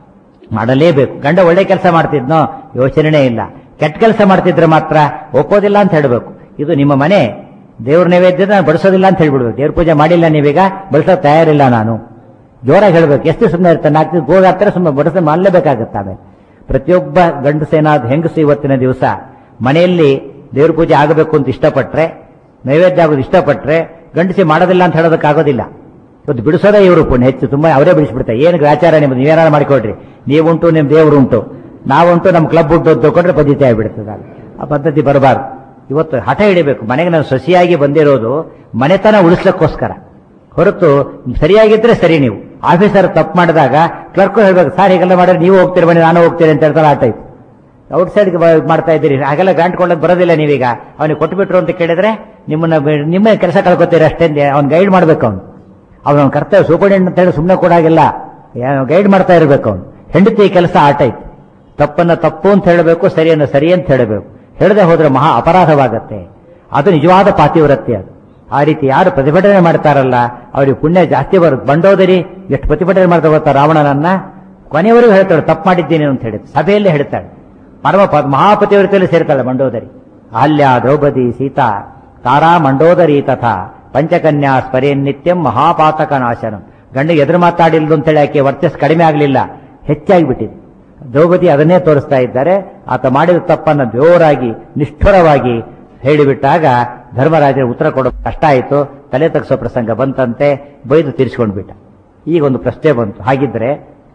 ಮಾಡಲೇಬೇಕು ಗಂಡ ಒಳ್ಳೆ ಕೆಲಸ ಮಾಡ್ತಿದ್ನೋ ಯೋಚನೆ ಇಲ್ಲ ಕೆಟ್ಟ ಕೆಲಸ ಮಾಡ್ತಿದ್ರೆ ಮಾತ್ರ ಒಪ್ಪೋದಿಲ್ಲ ಅಂತ ಹೇಳಬೇಕು ಇದು ನಿಮ್ಮ ಮನೆ ದೇವ್ರ ನೈವೇದ್ಯ ನಾನು ಬಡಿಸೋದಿಲ್ಲ ಅಂತ ಹೇಳ್ಬಿಡ್ಬೇಕು ದೇವ್ರ ಪೂಜೆ ಮಾಡಿಲ್ಲ ನೀವೀಗ ಬಡಿಸೋಕೆ ತಯಾರಿಲ್ಲ ನಾನು ಜೋರಾಗಿ ಹೇಳ್ಬೇಕು ಎಷ್ಟು ಸುಮ್ಮನೆ ಇರ್ತಾನೆ ನಾಲ್ಕು ದಿವಸ ಹೋಗಿ ಹತ್ತಿರ ಸುಮ್ಮನೆ ಬಡಿಸ ಮಾಡಲೇಬೇಕಾಗುತ್ತೆ ಆಮೇಲೆ ಪ್ರತಿಯೊಬ್ಬ ಗಂಡಸೇನಾದ ಹೆಂಗಸು ಇವತ್ತಿನ ದಿವಸ ಮನೆಯಲ್ಲಿ ದೇವ್ರ ಪೂಜೆ ಆಗಬೇಕು ಅಂತ ಇಷ್ಟಪಟ್ರೆ ನೈವೇದ್ಯ ಆಗೋದು ಇಷ್ಟಪಟ್ರೆ ಗಂಡಸಿ ಮಾಡೋದಿಲ್ಲ ಅಂತ ಹೇಳೋದಕ್ಕಾಗೋದಿಲ್ಲ ಇವತ್ತು ಬಿಡಿಸೋದೇ ಇವರು ಪುಣ್ಯ ಹೆಚ್ಚು ತುಂಬಾ ಅವರೇ ಬಿಡಿಸ್ಬಿಡ್ತಾರೆ ಏನು ಆಚಾರ ನಿಮ್ದು ನೀವೇನಾರು ಮಾಡಿಕೊಡ್ರಿ ನೀವುಂಟು ನಿಮ್ ದೇವರು ಉಂಟು ನಾವುಂಟು ನಮ್ಮ ಕ್ಲಬ್ ಉಂಟು ಅಂತ ತಗೊಂಡ್ರೆ ಪದ್ಧತಿ ಆಗಿಬಿಡ್ತದೆ ಆ ಪದ್ಧತಿ ಬರಬಾರ್ದು ಇವತ್ತು ಹಠ ಹಿಡಿಬೇಕು ಮನೆಗೆ ನಾನು ಸೊಸೆಯಾಗಿ ಬಂದಿರೋದು ಮನೆತನ ಉಳಿಸ್ಲಿಕ್ಕೋಸ್ಕರ ಹೊರತು ಸರಿಯಾಗಿದ್ರೆ ಸರಿ ನೀವು ಆಫೀಸರ್ ತಪ್ಪು ಮಾಡಿದಾಗ ಕ್ಲರ್ಕ್ ಹೇಳ್ಬೇಕು ಸರ್ ಹೀಗೆಲ್ಲ ಮಾಡಿದ್ರೆ ನೀವು ಹೋಗ್ತೀರಿ ಬನ್ನಿ ನಾನು ಹೋಗ್ತೀರಿ ಅಂತ ಹೇಳ್ತಾರೆ ಆ ಟೈಪ್ ಔಟ್ ಸೈಡ್ ಮಾಡ್ತಾ ಇದ್ದೀರಿ ಹಾಗೆಲ್ಲ ಗ್ರಾಂಟ್ ಕೊಳ್ಳೋದು ಬರೋದಿಲ್ಲ ನೀವೀಗ ಅವನಿಗೆ ಕೊಟ್ಬಿಟ್ರು ಅಂತ ಕೇಳಿದ್ರೆ ನಿಮ್ಮನ್ನ ಬೆ- ನಿಮ್ಮ ಕೆಲಸ ಕಳ್ಕೊತೀರಿ ಅಷ್ಟೇ ಅವ್ನು ಗೈಡ್ ಮಾಡ್ಬೇಕು ಅವನು ಅವನ ಕರ್ತವ್ಯ ಸೂಪರ್ಡೆಂಟ್ ಅಂತ ಹೇಳಿ ಸುಮ್ಮನೆ ಕೊಡಾಗಿಲ್ಲ ಗೈಡ್ ಮಾಡ್ತಾ ಇರಬೇಕು ಅವನು ಹೆಂಡತಿ ಕೆಲಸ ಆ ಟೈಪ್ ತಪ್ಪನ್ನ ತಪ್ಪು ಅಂತ ಹೇಳಬೇಕು ಸರಿಯನ್ನ ಸರಿ ಅಂತ ಹೇಳಬೇಕು ಹೇಳದೆ ಹೋದ್ರೆ ಮಹಾ ಅಪರಾಧವಾಗತ್ತೆ ಅದು ನಿಜವಾದ ಪಾತಿವ್ರತ್ಯ ಅದು ಆ ರೀತಿ ಯಾರು ಪ್ರತಿಭಟನೆ ಮಾಡ್ತಾರಲ್ಲ ಅವ್ರಿಗೆ ಪುಣ್ಯ ಜಾಸ್ತಿ ಬರುತ್ತೆ ಬಂಡೋದರಿ ಎಷ್ಟು ಪ್ರತಿಭಟನೆ ಮಾಡ್ತಾ ಗೊತ್ತಾ ರಾವಣನನ್ನ ಕೊನೆಯವರೆಗೂ ಹೇಳ್ತಾಳೆ ತಪ್ಪು ಮಾಡಿದ್ದೀನಿ ಅಂತ ಹೇಳಿ ಸಭೆಯಲ್ಲೇ ಹೇಳ್ತಾಳೆ ಪರಮ ಪ- ಮಹಾಪತಿವ್ರತೆಯಲ್ಲಿ ಸೇರ್ತಾಳೆ ಮಂಡೋದರಿ ಅಹಲ್ಯ ದ್ರೌಪದಿ ಸೀತಾ ತಾರಾ ಮಂಡೋದರಿ ತಥಾ ಪಂಚಕನ್ಯಾ ಸ್ಮರೇನ್ನಿತ್ಯಂ ಮಹಾಪಾತಕ ನಾಶನಂ ಗಂಡಿಗೆ ಎದುರು ಮಾತಾಡಿಲ್ದು ಅಂತೇಳಿ ಆಕೆ ವರ್ಚಸ್ ಕಡಿಮೆ ಆಗಲಿಲ್ಲ ಹೆಚ್ಚಾಗಿ ಬಿಟ್ಟಿದೆ ದ್ರೌಪದಿ ಅದನ್ನೇ ತೋರಿಸ್ತಾ ಇದ್ದಾರೆ ಆತ ಮಾಡಿದ ತಪ್ಪನ್ನು ಜೋರಾಗಿ ನಿಷ್ಠುರವಾಗಿ ಹೇಳಿಬಿಟ್ಟಾಗ ಧರ್ಮರಾಜರ ಉತ್ತರ ಕೊಡೋದು ಕಷ್ಟ ಆಯಿತು ತಲೆ ತಗ್ಸೋ ಪ್ರಸಂಗ ಬಂತಂತೆ ಬೈದು ತೀರಿಸ್ಕೊಂಡು ಬಿಟ್ಟ ಈಗ ಒಂದು ಪ್ರಶ್ನೆ ಬಂತು ಹಾಗಿದ್ರೆ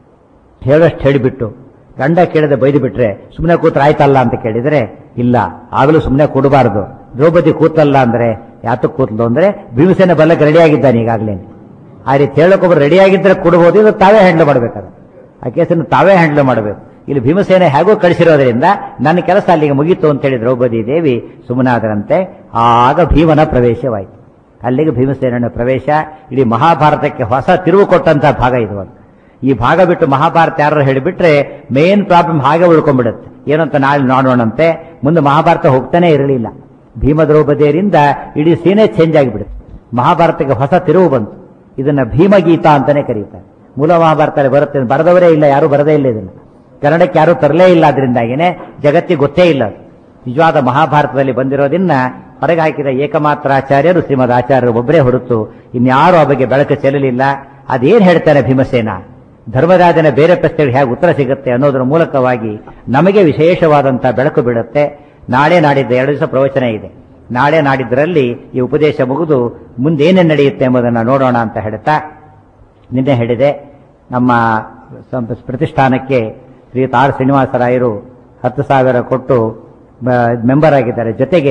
ಹೇಳಷ್ಟು ಹೇಳಿಬಿಟ್ಟು ಗಂಡ ಕೇಳದೆ ಬೈದು ಬಿಟ್ರೆ ಸುಮ್ಮನೆ ಕೂತ್ರೆ ಆಯ್ತಲ್ಲ ಅಂತ ಕೇಳಿದ್ರೆ ಇಲ್ಲ ಆಗಲೂ ಸುಮ್ಮನೆ ಕೊಡಬಾರದು ದ್ರೌಪದಿ ಕೂತಲ್ಲ ಅಂದ್ರೆ ಯಾತಕ್ಕೆ ಕೂತ್ಲು ಅಂದ್ರೆ ಭೀಮಸೇನ ಬಲ್ಲಕ್ಕೆ ರೆಡಿ ಆಗಿದ್ದಾನೆ ಈಗಾಗಲೇ ಆ ರೀತಿ ಹೇಳಕ್ಕೊಬ್ರು ರೆಡಿ ಆಗಿದ್ರೆ ಕೊಡಬಹುದು ಇದು ತಾವೇ ಹ್ಯಾಂಡಲ್ ಮಾಡಬೇಕಾದ್ರೆ ಆ ಕೇಸನ್ನು ತಾವೇ ಹ್ಯಾಂಡಲ್ ಮಾಡಬೇಕು ಇಲ್ಲಿ ಭೀಮಸೇನ ಹೇಗೋ ಕಳಿಸಿರೋದ್ರಿಂದ ನನ್ನ ಕೆಲಸ ಅಲ್ಲಿಗೆ ಮುಗೀತು ಅಂತೇಳಿ ದ್ರೌಪದಿ ದೇವಿ ಸುಮ್ಮನಾದರಂತೆ ಆಗ ಭೀಮನ ಪ್ರವೇಶವಾಯಿತು ಅಲ್ಲಿಗೆ ಭೀಮಸೇನನ ಪ್ರವೇಶ ಇಡೀ ಮಹಾಭಾರತಕ್ಕೆ ಹೊಸ ತಿರುವು ಕೊಟ್ಟಂತಹ ಭಾಗ ಇದು ಒಂದು ಈ ಭಾಗ ಬಿಟ್ಟು ಮಹಾಭಾರತ ಯಾರು ಹೇಳಿಬಿಟ್ರೆ ಮೇನ್ ಪ್ರಾಬ್ಲಮ್ ಹಾಗೆ ಉಳ್ಕೊಂಡ್ಬಿಡುತ್ತೆ ಏನಂತ ನಾಳೆ ನೋಡೋಣಂತೆ ಮುಂದೆ ಮಹಾಭಾರತ ಹೋಗ್ತಾನೆ ಇರಲಿಲ್ಲ ಭೀಮ ದ್ರೌಪದಿಯರಿಂದ ಇಡೀ ಸೀನೆ ಚೇಂಜ್ ಆಗಿಬಿಡುತ್ತೆ ಮಹಾಭಾರತಕ್ಕೆ ಹೊಸ ತಿರುವು ಬಂತು ಇದನ್ನ ಭೀಮಗೀತ ಅಂತಾನೆ ಕರೀತಾರೆ ಮೂಲ ಮಹಾಭಾರತದಲ್ಲಿ ಬರುತ್ತೆ ಬರೆದವರೇ ಇಲ್ಲ ಯಾರು ಬರದೇ ಇಲ್ಲ ಇದನ್ನ ಕನ್ನಡಕ್ಕೆ ಯಾರು ತರಲೇ ಇಲ್ಲ ಅದರಿಂದಾಗಿನೇ ಜಗತ್ತಿಗೆ ಗೊತ್ತೇ ಇಲ್ಲ ಅದು. ನಿಜವಾದ ಮಹಾಭಾರತದಲ್ಲಿ ಬಂದಿರೋದನ್ನ ಹೊರಗೆ ಹಾಕಿದ ಏಕಮಾತ್ರ ಆಚಾರ್ಯರು ಶ್ರೀಮದ್ ಆಚಾರ್ಯರು ಒಬ್ಬರೇ ಹೊರತು ಇನ್ಯಾರು ಆ ಬಗ್ಗೆ ಬೆಳಕು ಚೆಲ್ಲಲಿಲ್ಲ ಅದೇನ್ ಹೇಳ್ತಾರೆ ಭೀಮಸೇನ ಧರ್ಮರಾಜನ ಬೇರೆ ಪ್ರಶ್ನೆಗೆ ಹೇಗೆ ಉತ್ತರ ಸಿಗುತ್ತೆ ಅನ್ನೋದರ ಮೂಲಕವಾಗಿ ನಮಗೆ ವಿಶೇಷವಾದಂತಹ ಬೆಳಕು ಬೀಳುತ್ತೆ ನಾಳೆ ನಾಡಿದ್ದು ಎರಡು ದಿವಸ ಪ್ರವಚನ ಇದೆ ನಾಳೆ ನಾಡಿದ್ದರಲ್ಲಿ ಈ ಉಪದೇಶ ಮುಗಿದು ಮುಂದೇನೇನು ನಡೆಯುತ್ತೆ ಎಂಬುದನ್ನು ನೋಡೋಣ ಅಂತ ಹೇಳ್ತಾ ನಿನ್ನೆ ಹೇಳಿದೆ ನಮ್ಮ ಸಂ- ಪ್ರತಿಷ್ಠಾನಕ್ಕೆ ಶ್ರೀ ತಾರ್ ಶ್ರೀನಿವಾಸರಾಯರು ಹತ್ತು ಸಾವಿರ ಕೊಟ್ಟು ಮೆಂಬರ್ ಆಗಿದ್ದಾರೆ ಜೊತೆಗೆ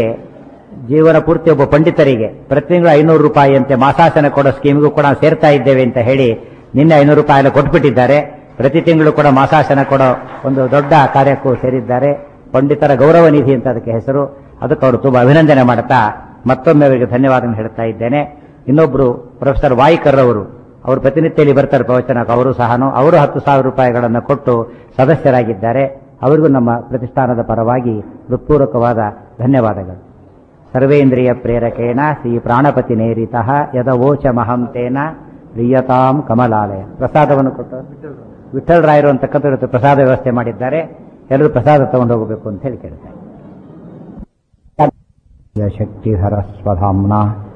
ಜೀವನ ಪೂರ್ತಿ ಒಬ್ಬ ಪಂಡಿತರಿಗೆ ಪ್ರತಿ ತಿಂಗಳು ಐನೂರು ರೂಪಾಯಿ ಅಂತೆ ಮಾಸಾಸನ ಕೊಡೋ ಸ್ಕೀಮ್ಗೂ ಕೂಡ ನಾವು ಸೇರ್ತಾ ಇದ್ದೇವೆ ಅಂತ ಹೇಳಿ ನಿನ್ನೆ ಐನೂರು ರೂಪಾಯಿ ಎಲ್ಲ ಕೊಟ್ಬಿಟ್ಟಿದ್ದಾರೆ ಪ್ರತಿ ತಿಂಗಳು ಕೂಡ ಮಾಸಾಸನ ಕೊಡೋ ಒಂದು ದೊಡ್ಡ ಕಾರ್ಯಕ್ಕೂ ಸೇರಿದ್ದಾರೆ ಪಂಡಿತರ ಗೌರವ ನಿಧಿ ಅಂತ ಅದಕ್ಕೆ ಹೆಸರು ಅದಕ್ಕೆ ಅವರು ತುಂಬಾ ಅಭಿನಂದನೆ ಮಾಡ್ತಾ ಮತ್ತೊಮ್ಮೆ ಅವರಿಗೆ ಧನ್ಯವಾದ ಹೇಳ್ತಾ ಇದ್ದೇನೆ ಇನ್ನೊಬ್ರು ಪ್ರೊಫೆಸರ್ ವಾಯ್ಕರ್ ಅವರು ಅವರು ಪ್ರತಿನಿತ್ಯಲ್ಲಿ ಬರ್ತಾರೆ ಪ್ರವಚನಕ್ಕೆ ಅವರು ಸಹನು ಅವರು ಹತ್ತು ಸಾವಿರ ರೂಪಾಯಿಗಳನ್ನು ಕೊಟ್ಟು ಸದಸ್ಯರಾಗಿದ್ದಾರೆ ಅವರಿಗೂ ನಮ್ಮ ಪ್ರತಿಷ್ಠಾನದ ಪರವಾಗಿ ಹೃತ್ಪೂರ್ವಕವಾದ ಧನ್ಯವಾದಗಳು ಸರ್ವೇಂದ್ರಿಯ ಪ್ರೇರಕೇಣ ಶ್ರೀ ಪ್ರಾಣಪತಿ ನೇರಿತ ಯದವೋಚ ಮಹಂತೇನ ಪ್ರಿಯತಾಂ ಕಮಲಾಲಯ ಪ್ರಸಾದವನ್ನು ಕೊಟ್ಟು ವಿಠಲ್ ರಾಯರು ಅಂತಕ್ಕಂಥ ಇವತ್ತು ಪ್ರಸಾದ ವ್ಯವಸ್ಥೆ ಮಾಡಿದ್ದಾರೆ ಎಲ್ಲರೂ ಪ್ರಸಾದ ತಗೊಂಡು ಹೋಗಬೇಕು ಅಂತ ಹೇಳಿ ಕೇಳ್ತಾರೆ ಶಕ್ತಿಧರ ಸ್ವಧಾಮ್ನ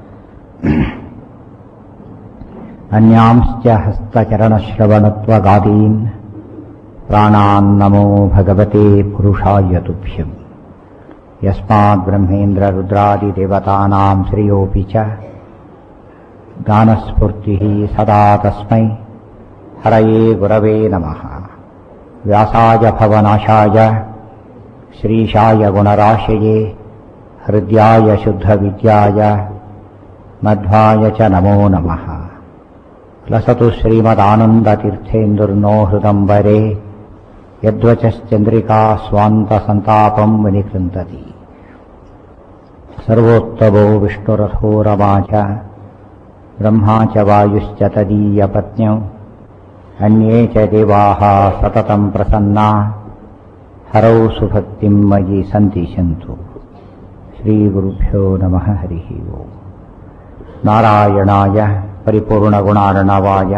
ಅನ್ಯಾಂಶ್ಚ ಹಸ್ತಚರಣಶ್ರವಣತ್ವಗಾದೀನ್ ಪ್ರಾಣಾನ್ನಮೋ ಭಗವತೆ ಪುರುಷಾಯ ತುಭ್ಯಂ ಯಸ್ಮಾತ್ ಬ್ರಹ್ಮೇಂದ್ರ ರುದ್ರಾದಿದೇವತಾನಾಂ ಶ್ರೇಯೋಪಿ ಚ ಗಾನಸ್ಫೂರ್ತಿ ಸದಾ ತಸ್ಮೈ ಹರಯೇ ಗುರವೇ ನಮಃ ವ್ಯಾಸಾಯ ಭವನಾಶಾಯ ಶ್ರೀಶಾಯ ಗುಣರಾಶಯೇ हृद्याय शुद्धविद्याय मध्वाय च नमो नमः लसतु श्रीमदानन्दतीर्थेन्दुर्नो हृदम्बरे यद्वचश्चन्द्रिका स्वान्तसन्तापम् विनिकृन्तति सर्वोत्तमो विष्णुरथो रमा च ब्रह्मा च वायुश्च तदीयपत्न्यौ अन्ये च देवाः सततम् प्रसन्ना हरौ सुभक्तिम् मयि सन्तिशन्तु श्रीगुरुभ्यो नमः हरिः ओम् नारायणाय परिपूर्णगुणार्णवाय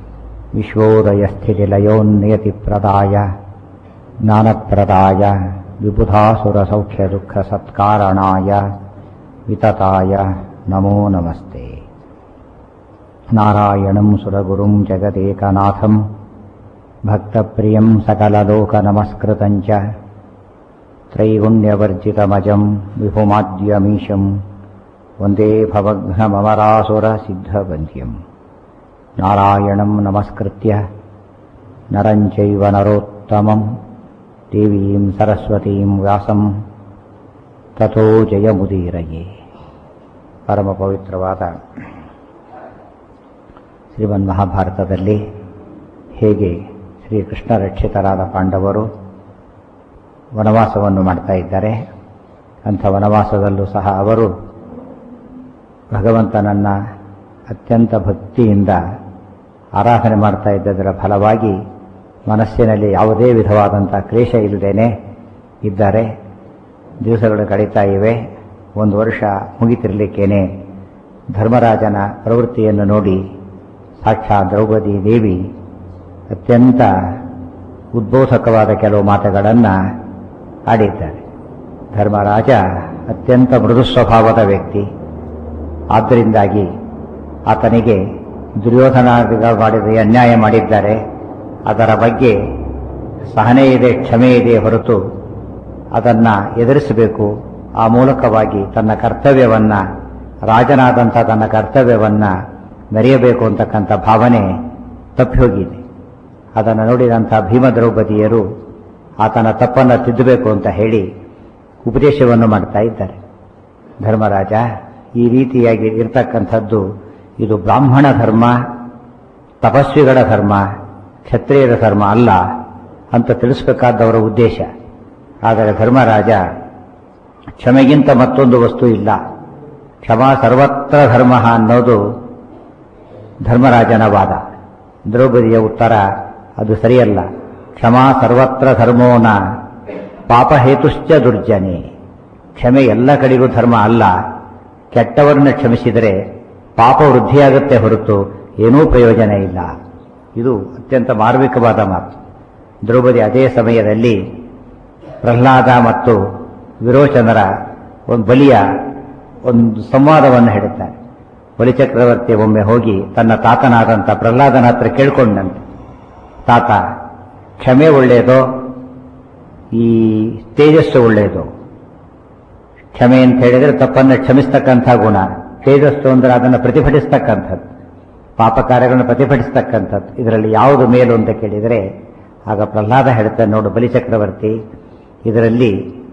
विश्वोदयस्थितिलयोन्नियतिप्रदाय ज्ञानप्रदाय विबुधासुरसौख्यदुःखसत्कारणाय वितताय नमो नमस्ते नारायणम् सुरगुरुम् जगदेकनाथम् भक्तप्रियम् सकललोकनमस्कृतम् च त्रैगुण्यवर्जितमजम् विभुमाद्यमीशम् वन्दे भवघ्नममरासुरसिद्धवन्ध्यम् नारायणम् नमस्कृत्य नरम् चैव नरोत्तमम् देवीम् सरस्वतीम् ವ್ಯಾಸಂ ತಥೋ ಜಯಮುದೀರಯೇ ಪರಮ ಪವಿತ್ರವಾದ ಶ್ರೀಮನ್ ಮಹಾಭಾರತದಲ್ಲಿ ಹೇಗೆ ಶ್ರೀಕೃಷ್ಣ ರಕ್ಷಿತರಾದ ಪಾಂಡವರು ವನವಾಸವನ್ನು ಮಾಡ್ತಾ ಇದ್ದಾರೆ ಅಂಥ ವನವಾಸದಲ್ಲೂ ಸಹ ಅವರು ಭಗವಂತನನ್ನು ಅತ್ಯಂತ ಭಕ್ತಿಯಿಂದ ಆರಾಧನೆ ಮಾಡ್ತಾ ಇದ್ದದರ ಫಲವಾಗಿ ಮನಸ್ಸಿನಲ್ಲಿ ಯಾವುದೇ ವಿಧವಾದಂಥ ಕ್ಲೇಶ ಇಲ್ಲದೇನೆ ಇದ್ದಾರೆ ದಿವಸಗಳು ಕಳೀತಾ ಇವೆ ಒಂದು ವರ್ಷ ಮುಗಿತಿರಲಿಕ್ಕೇನೆ ಧರ್ಮರಾಜನ ಪ್ರವೃತ್ತಿಯನ್ನು ನೋಡಿ ಸಾಕ್ಷಾತ್ ದ್ರೌಪದಿ ದೇವಿ ಅತ್ಯಂತ ಉದ್ಬೋಧಕವಾದ ಕೆಲವು ಮಾತುಗಳನ್ನು ಆಡಿದ್ದಾರೆ ಧರ್ಮರಾಜ ಅತ್ಯಂತ ಮೃದು ಸ್ವಭಾವದ ವ್ಯಕ್ತಿ ಆದ್ದರಿಂದಾಗಿ ಆತನಿಗೆ ದುರ್ಯೋಧನಾದಿಗಳು ಮಾಡಿದ ಅನ್ಯಾಯ ಮಾಡಿದ್ದಾರೆ ಅದರ ಬಗ್ಗೆ ಸಹನೆ ಇದೆ ಕ್ಷಮೆ ಇದೆ ಹೊರತು ಅದನ್ನು ಎದುರಿಸಬೇಕು ಆ ಮೂಲಕವಾಗಿ ತನ್ನ ಕರ್ತವ್ಯವನ್ನು ರಾಜನಾದಂಥ ತನ್ನ ಕರ್ತವ್ಯವನ್ನು ಮೆರೆಯಬೇಕು ಅಂತಕ್ಕಂಥ ಭಾವನೆ ತಪ್ಪಿ ಹೋಗಿದೆ ಅದನ್ನು ನೋಡಿದಂಥ ಭೀಮ ದ್ರೌಪದಿಯರು ಆತನ ತಪ್ಪನ್ನು ತಿದ್ದಬೇಕು ಅಂತ ಹೇಳಿ ಉಪದೇಶವನ್ನು ಮಾಡ್ತಾ ಇದ್ದಾರೆ ಧರ್ಮರಾಜ ಈ ರೀತಿಯಾಗಿ ಇರ್ತಕ್ಕಂಥದ್ದು ಇದು ಬ್ರಾಹ್ಮಣ ಧರ್ಮ ತಪಸ್ವಿಗಳ ಧರ್ಮ ಕ್ಷತ್ರಿಯರ ಧರ್ಮ ಅಲ್ಲ ಅಂತ ತಿಳಿಸ್ಬೇಕಾದವರ ಉದ್ದೇಶ ಆದರೆ ಧರ್ಮರಾಜ ಕ್ಷಮೆಗಿಂತ ಮತ್ತೊಂದು ವಸ್ತು ಇಲ್ಲ ಕ್ಷಮಾ ಸರ್ವತ್ರ ಧರ್ಮ ಅನ್ನೋದು ಧರ್ಮರಾಜನ ವಾದ ದ್ರೌಪದಿಯ ಉತ್ತರ ಅದು ಸರಿಯಲ್ಲ ಕ್ಷಮಾ ಸರ್ವತ್ರ ಧರ್ಮೋನ ಪಾಪಹೇತುಶ್ಚ ದುರ್ಜನೆ ಕ್ಷಮೆ ಎಲ್ಲ ಕಡೆಗೂ ಧರ್ಮ ಅಲ್ಲ ಕೆಟ್ಟವರನ್ನ ಕ್ಷಮಿಸಿದರೆ ಪಾಪ ವೃದ್ಧಿಯಾಗುತ್ತೆ ಹೊರತು ಏನೂ ಪ್ರಯೋಜನ ಇಲ್ಲ ಇದು ಅತ್ಯಂತ ಮಾರ್ಮಿಕವಾದ ಮಾತು ದ್ರೌಪದಿ ಅದೇ ಸಮಯದಲ್ಲಿ ಪ್ರಹ್ಲಾದ ಮತ್ತು ವಿರೋಚನರ ಒಂದು ಬಲಿಯ ಒಂದು ಸಂವಾದವನ್ನು ಹೇಳುತ್ತಾರೆ ಬಲಿಚಕ್ರವರ್ತಿ ಒಮ್ಮೆ ಹೋಗಿ ತನ್ನ ತಾತನಾದಂಥ ಪ್ರಹ್ಲಾದನ ಹತ್ರ ಕೇಳ್ಕೊಂಡಂತೆ ತಾತ ಕ್ಷಮೆ ಒಳ್ಳೆಯದೋ ಈ ತೇಜಸ್ಸು ಒಳ್ಳೆಯದು ಕ್ಷಮೆ ಅಂತ ಹೇಳಿದರೆ ತಪ್ಪನ್ನು ಕ್ಷಮಿಸ್ತಕ್ಕಂಥ ಗುಣ ತೇಜಸ್ಸು ಅಂದ್ರೆ ಅದನ್ನು ಪ್ರತಿಭಟಿಸ್ತಕ್ಕಂಥದ್ದು ಪಾಪ ಕಾರ್ಯಗಳನ್ನು ಪ್ರತಿಭಟಿಸ್ತಕ್ಕಂಥದ್ದು ಇದರಲ್ಲಿ ಯಾವುದು ಮೇಲು ಅಂತ ಕೇಳಿದರೆ ಆಗ ಪ್ರಹ್ಲಾದ ಹೇಳ್ತಾನೆ ನೋಡು ಬಲಿಚಕ್ರವರ್ತಿ ಇದರಲ್ಲಿ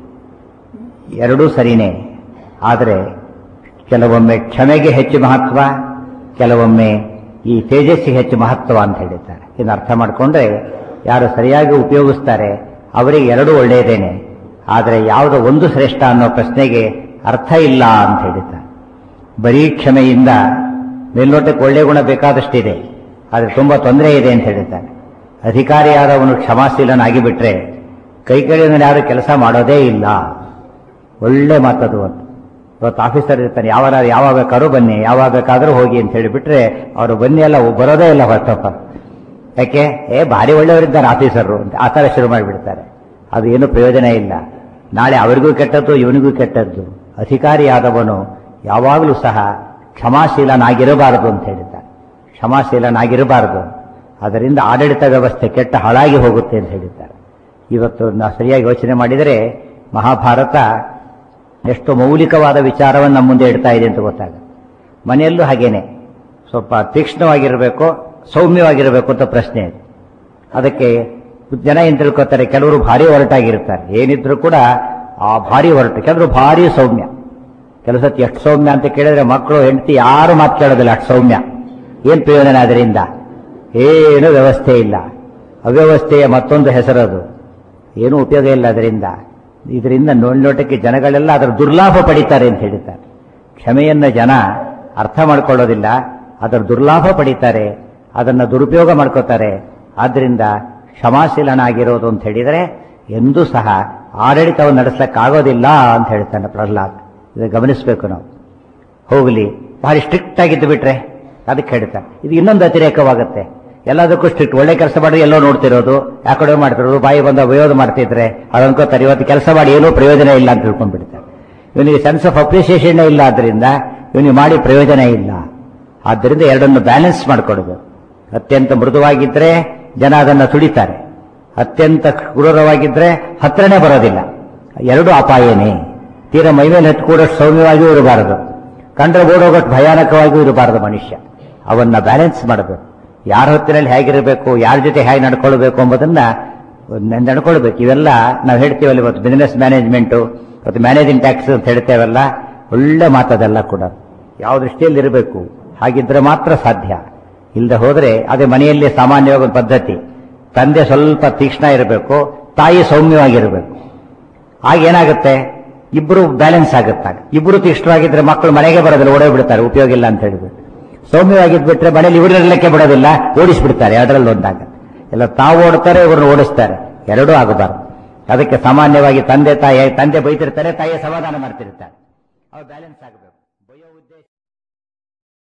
ಎರಡೂ ಸರಿನೇ ಆದರೆ ಕೆಲವೊಮ್ಮೆ ಕ್ಷಮೆಗೆ ಹೆಚ್ಚು ಮಹತ್ವ ಕೆಲವೊಮ್ಮೆ ಈ ತೇಜಸ್ಸಿಗೆ ಹೆಚ್ಚು ಮಹತ್ವ ಅಂತ ಹೇಳಿದ್ದಾರೆ ಇದನ್ನು ಅರ್ಥ ಮಾಡಿಕೊಂಡ್ರೆ ಯಾರು ಸರಿಯಾಗಿ ಉಪಯೋಗಿಸ್ತಾರೆ ಅವರಿಗೆ ಎರಡೂ ಒಳ್ಳೆಯದೇನೆ ಆದರೆ ಯಾವುದೋ ಒಂದು ಶ್ರೇಷ್ಠ ಅನ್ನೋ ಪ್ರಶ್ನೆಗೆ ಅರ್ಥ ಇಲ್ಲ ಅಂತ ಹೇಳಿದ್ದಾರೆ ಬರೀ ಕ್ಷಮೆಯಿಂದ ಮೇಲ್ನೋಟಕ್ಕೆ ಒಳ್ಳೆಯ ಗುಣ ಬೇಕಾದಷ್ಟಿದೆ ಆದರೆ ತುಂಬ ತೊಂದರೆ ಇದೆ ಅಂತ ಹೇಳಿದ್ದಾರೆ ಅಧಿಕಾರಿಯಾದವನು ಕ್ಷಮಾಶೀಲನಾಗಿ ಬಿಟ್ರೆ ಕೈ ಕೆಳಗಿನ ಯಾರು ಕೆಲಸ ಮಾಡೋದೇ ಇಲ್ಲ ಒಳ್ಳೆ ಮಾತದು ಅಂತ ಇವತ್ತು ಆಫೀಸರ್ ಇರ್ತಾನೆ ಯಾವ ಯಾವಾಗ ಬೇಕಾದ್ರೂ ಬನ್ನಿ ಯಾವಾಗ ಬೇಕಾದ್ರೂ ಹೋಗಿ ಅಂತ ಹೇಳಿಬಿಟ್ರೆ ಅವರು ಬನ್ನಿ ಎಲ್ಲ ಬರೋದೇ ಇಲ್ಲ ಹೊರತಪ್ಪ ಯಾಕೆ ಏ ಭಾರಿ ಒಳ್ಳೆಯವರಿದ್ದಾರೆ ಆಫೀಸರು ಅಂತ ಆ ಥರ ಶುರು ಮಾಡಿಬಿಡ್ತಾರೆ ಅದು ಏನು ಪ್ರಯೋಜನ ಇಲ್ಲ ನಾಳೆ ಅವರಿಗೂ ಕೆಟ್ಟದ್ದು ಇವನಿಗೂ ಕೆಟ್ಟದ್ದು ಅಧಿಕಾರಿಯಾದವನು ಯಾವಾಗಲೂ ಸಹ ಕ್ಷಮಾಶೀಲನಾಗಿರಬಾರದು ಅಂತ ಹೇಳಿದ್ದಾರೆ ಕ್ಷಮಾಶೀಲನಾಗಿರಬಾರದು ಅದರಿಂದ ಆಡಳಿತ ವ್ಯವಸ್ಥೆ ಕೆಟ್ಟ ಹಾಳಾಗಿ ಹೋಗುತ್ತೆ ಅಂತ ಹೇಳಿದ್ದಾರೆ ಇವತ್ತು ನಾವು ಸರಿಯಾಗಿ ಯೋಚನೆ ಮಾಡಿದರೆ ಮಹಾಭಾರತ ಎಷ್ಟು ಮೌಲಿಕವಾದ ವಿಚಾರವನ್ನು ನಮ್ಮ ಮುಂದೆ ಇಡ್ತಾ ಇದೆ ಅಂತ ಗೊತ್ತಾಗುತ್ತೆ ಮನೆಯಲ್ಲೂ ಹಾಗೇನೆ ಸ್ವಲ್ಪ ತೀಕ್ಷ್ಣವಾಗಿರಬೇಕು ಸೌಮ್ಯವಾಗಿರಬೇಕು ಅಂತ ಪ್ರಶ್ನೆ ಇದೆ ಅದಕ್ಕೆ ಜನ ಏನ್ ತಿಳ್ಕೊತಾರೆ ಕೆಲವರು ಭಾರಿ ಹೊರಟಾಗಿರ್ತಾರೆ ಏನಿದ್ರು ಕೂಡ ಆ ಭಾರಿ ಹೊರಟು ಕೆಲವರು ಭಾರಿ ಸೌಮ್ಯ ಕೆಲವು ಸತಿ ಎಷ್ಟು ಸೌಮ್ಯ ಅಂತ ಕೇಳಿದ್ರೆ ಮಕ್ಕಳು ಹೆಂಡತಿ ಯಾರು ಮಾತು ಕೇಳೋದಿಲ್ಲ ಅಷ್ಟು ಸೌಮ್ಯ ಏನ್ ಪ್ರಯೋಜನ ಅದರಿಂದ ಏನು ವ್ಯವಸ್ಥೆ ಇಲ್ಲ ಅವ್ಯವಸ್ಥೆಯ ಮತ್ತೊಂದು ಹೆಸರದು ಏನೂ ಉಪಯೋಗ ಇಲ್ಲ ಅದರಿಂದ ಇದರಿಂದ ನೋಟಕ್ಕೆ ಜನಗಳೆಲ್ಲ ಅದರ ದುರ್ಲಾಭ ಪಡಿತಾರೆ ಅಂತ ಹೇಳಿದ್ದಾರೆ ಕ್ಷಮೆಯನ್ನ ಜನ ಅರ್ಥ ಮಾಡ್ಕೊಳ್ಳೋದಿಲ್ಲ ಅದರ ದುರ್ಲಾಭ ಪಡಿತಾರೆ ಅದನ್ನ ದುರುಪಯೋಗ ಮಾಡ್ಕೋತಾರೆ ಆದ್ರಿಂದ ಕ್ಷಮಾಶೀಲನಾಗಿರೋದು ಅಂತ ಹೇಳಿದರೆ ಎಂದೂ ಸಹ ಆಡಳಿತವನ್ನು ನಡೆಸಲಿಕ್ಕಾಗೋದಿಲ್ಲ ಅಂತ ಹೇಳ್ತಾನೆ ಪ್ರಹ್ಲಾದ್ ಇದು ಗಮನಿಸಬೇಕು ನಾವು ಹೋಗಲಿ ಭಾರಿ ಸ್ಟ್ರಿಕ್ಟ್ ಆಗಿದ್ದು ಬಿಟ್ರೆ ಅದಕ್ಕೆ ಹೇಳ್ತಾರೆ ಇದು ಇನ್ನೊಂದು ಅತಿರೇಕವಾಗುತ್ತೆ ಎಲ್ಲದಕ್ಕೂ ಸ್ಟ್ರಿಕ್ಟ್ ಒಳ್ಳೆ ಕೆಲಸ ಮಾಡಿ ಎಲ್ಲೋ ನೋಡ್ತಿರೋದು ಯಾಕಡೆ ಮಾಡ್ತಿರೋದು ಬಾಯಿ ಬಂದ ವಿರೋಧ ಮಾಡ್ತಿದ್ರೆ ಅದು ಅನ್ಕೋತಾರೆ ಇವತ್ತು ಕೆಲಸ ಮಾಡಿ ಏನೂ ಪ್ರಯೋಜನ ಇಲ್ಲ ಅಂತ ತಿಳ್ಕೊಂಡ್ಬಿಡ್ತಾರೆ ಇವನಿಗೆ ಸೆನ್ಸ್ ಆಫ್ ಅಪ್ರಿಸಿಯೇಷನ್ ಇಲ್ಲ ಆದ್ರಿಂದ ಇವನಿಗೆ ಮಾಡಿ ಪ್ರಯೋಜನ ಇಲ್ಲ ಆದ್ದರಿಂದ ಎರಡನ್ನು ಬ್ಯಾಲೆನ್ಸ್ ಮಾಡಿಕೊಡೋದು ಅತ್ಯಂತ ಮೃದುವಾಗಿದ್ರೆ ಜನ ಅದನ್ನ ತುಡಿತಾರೆ ಅತ್ಯಂತ ಕ್ರೂರವಾಗಿದ್ರೆ ಹತ್ರನೇ ಬರೋದಿಲ್ಲ ಎರಡು ಅಪಾಯನೇ ತೀರ ಮೈಮೇಲೆ ಹತ್ತು ಕೂಡ ಸೌಮ್ಯವಾಗಿಯೂ ಇರಬಾರದು ಕಂಡ್ರೆ ಓಡೋಗಟ್ಟು ಭಯಾನಕವಾಗಿಯೂ ಇರಬಾರದು ಮನುಷ್ಯ ಅವನ್ನ ಬ್ಯಾಲೆನ್ಸ್ ಮಾಡಬೇಕು ಯಾರ ಹೊತ್ತಿನಲ್ಲಿ ಹೇಗಿರಬೇಕು ಯಾರ ಜೊತೆ ಹೇಗೆ ನಡ್ಕೊಳ್ಬೇಕು ಎಂಬುದನ್ನ ನಡ್ಕೊಳ್ಬೇಕು ಇವೆಲ್ಲ ನಾವು ಹೇಳ್ತೀವಲ್ಲ ಇವತ್ತು ಬಿಸಿನೆಸ್ ಮ್ಯಾನೇಜ್ಮೆಂಟು ಮತ್ತು ಮ್ಯಾನೇಜಿಂಗ್ ಟ್ಯಾಕ್ಸ್ ಅಂತ ಹೇಳ್ತೇವಲ್ಲ ಒಳ್ಳೆ ಮಾತದೆಲ್ಲ ಕೂಡ ಯಾವ ದೃಷ್ಟಿಯಲ್ಲಿ ಇರಬೇಕು ಹಾಗಿದ್ರೆ ಮಾತ್ರ ಸಾಧ್ಯ ಇಲ್ಲದೆ ಹೋದ್ರೆ ಅದೇ ಮನೆಯಲ್ಲಿ ಸಾಮಾನ್ಯವಾಗಿ ಒಂದು ಪದ್ಧತಿ ತಂದೆ ಸ್ವಲ್ಪ ತೀಕ್ಷ್ಣ ಇರಬೇಕು ತಾಯಿ ಸೌಮ್ಯವಾಗಿರಬೇಕು ಆಗ ಏನಾಗುತ್ತೆ ಇಬ್ರು ಬ್ಯಾಲೆನ್ಸ್ ಆಗುತ್ತಾಗ ಇಬ್ರು ತೀಕ್ಷ್ಣವಾಗಿದ್ರೆ ಮಕ್ಕಳು ಮನೆಗೆ ಬರೋದಿಲ್ಲ ಓಡೇ ಬಿಡ್ತಾರೆ ಉಪಯೋಗ ಇಲ್ಲ ಅಂತ ಹೇಳಿಬಿಟ್ಟು ಸೌಮ್ಯವಾಗಿದ್ಬಿಟ್ರೆ ಮನೇಲಿ ಇವರಿರಲಿಕ್ಕೆ ಬಿಡೋದಿಲ್ಲ ಓಡಿಸ್ಬಿಡ್ತಾರೆ ಎರಡರಲ್ಲಿ ಒಂದಾಗ ಎಲ್ಲ ತಾವು ಓಡ್ತಾರೆ ಇವ್ರನ್ನ ಓಡಿಸ್ತಾರೆ ಎರಡೂ ಆಗಬಾರದು ಅದಕ್ಕೆ ಸಾಮಾನ್ಯವಾಗಿ ತಂದೆ ತಾಯಿ ತಂದೆ ಬೈತಿರ್ತಾರೆ ತಾಯಿ ಸಮಾಧಾನ ಮಾಡ್ತಿರ್ತಾರೆ ಅವ್ರು ಬ್ಯಾಲೆನ್ಸ್ ಆಗಬೇಕು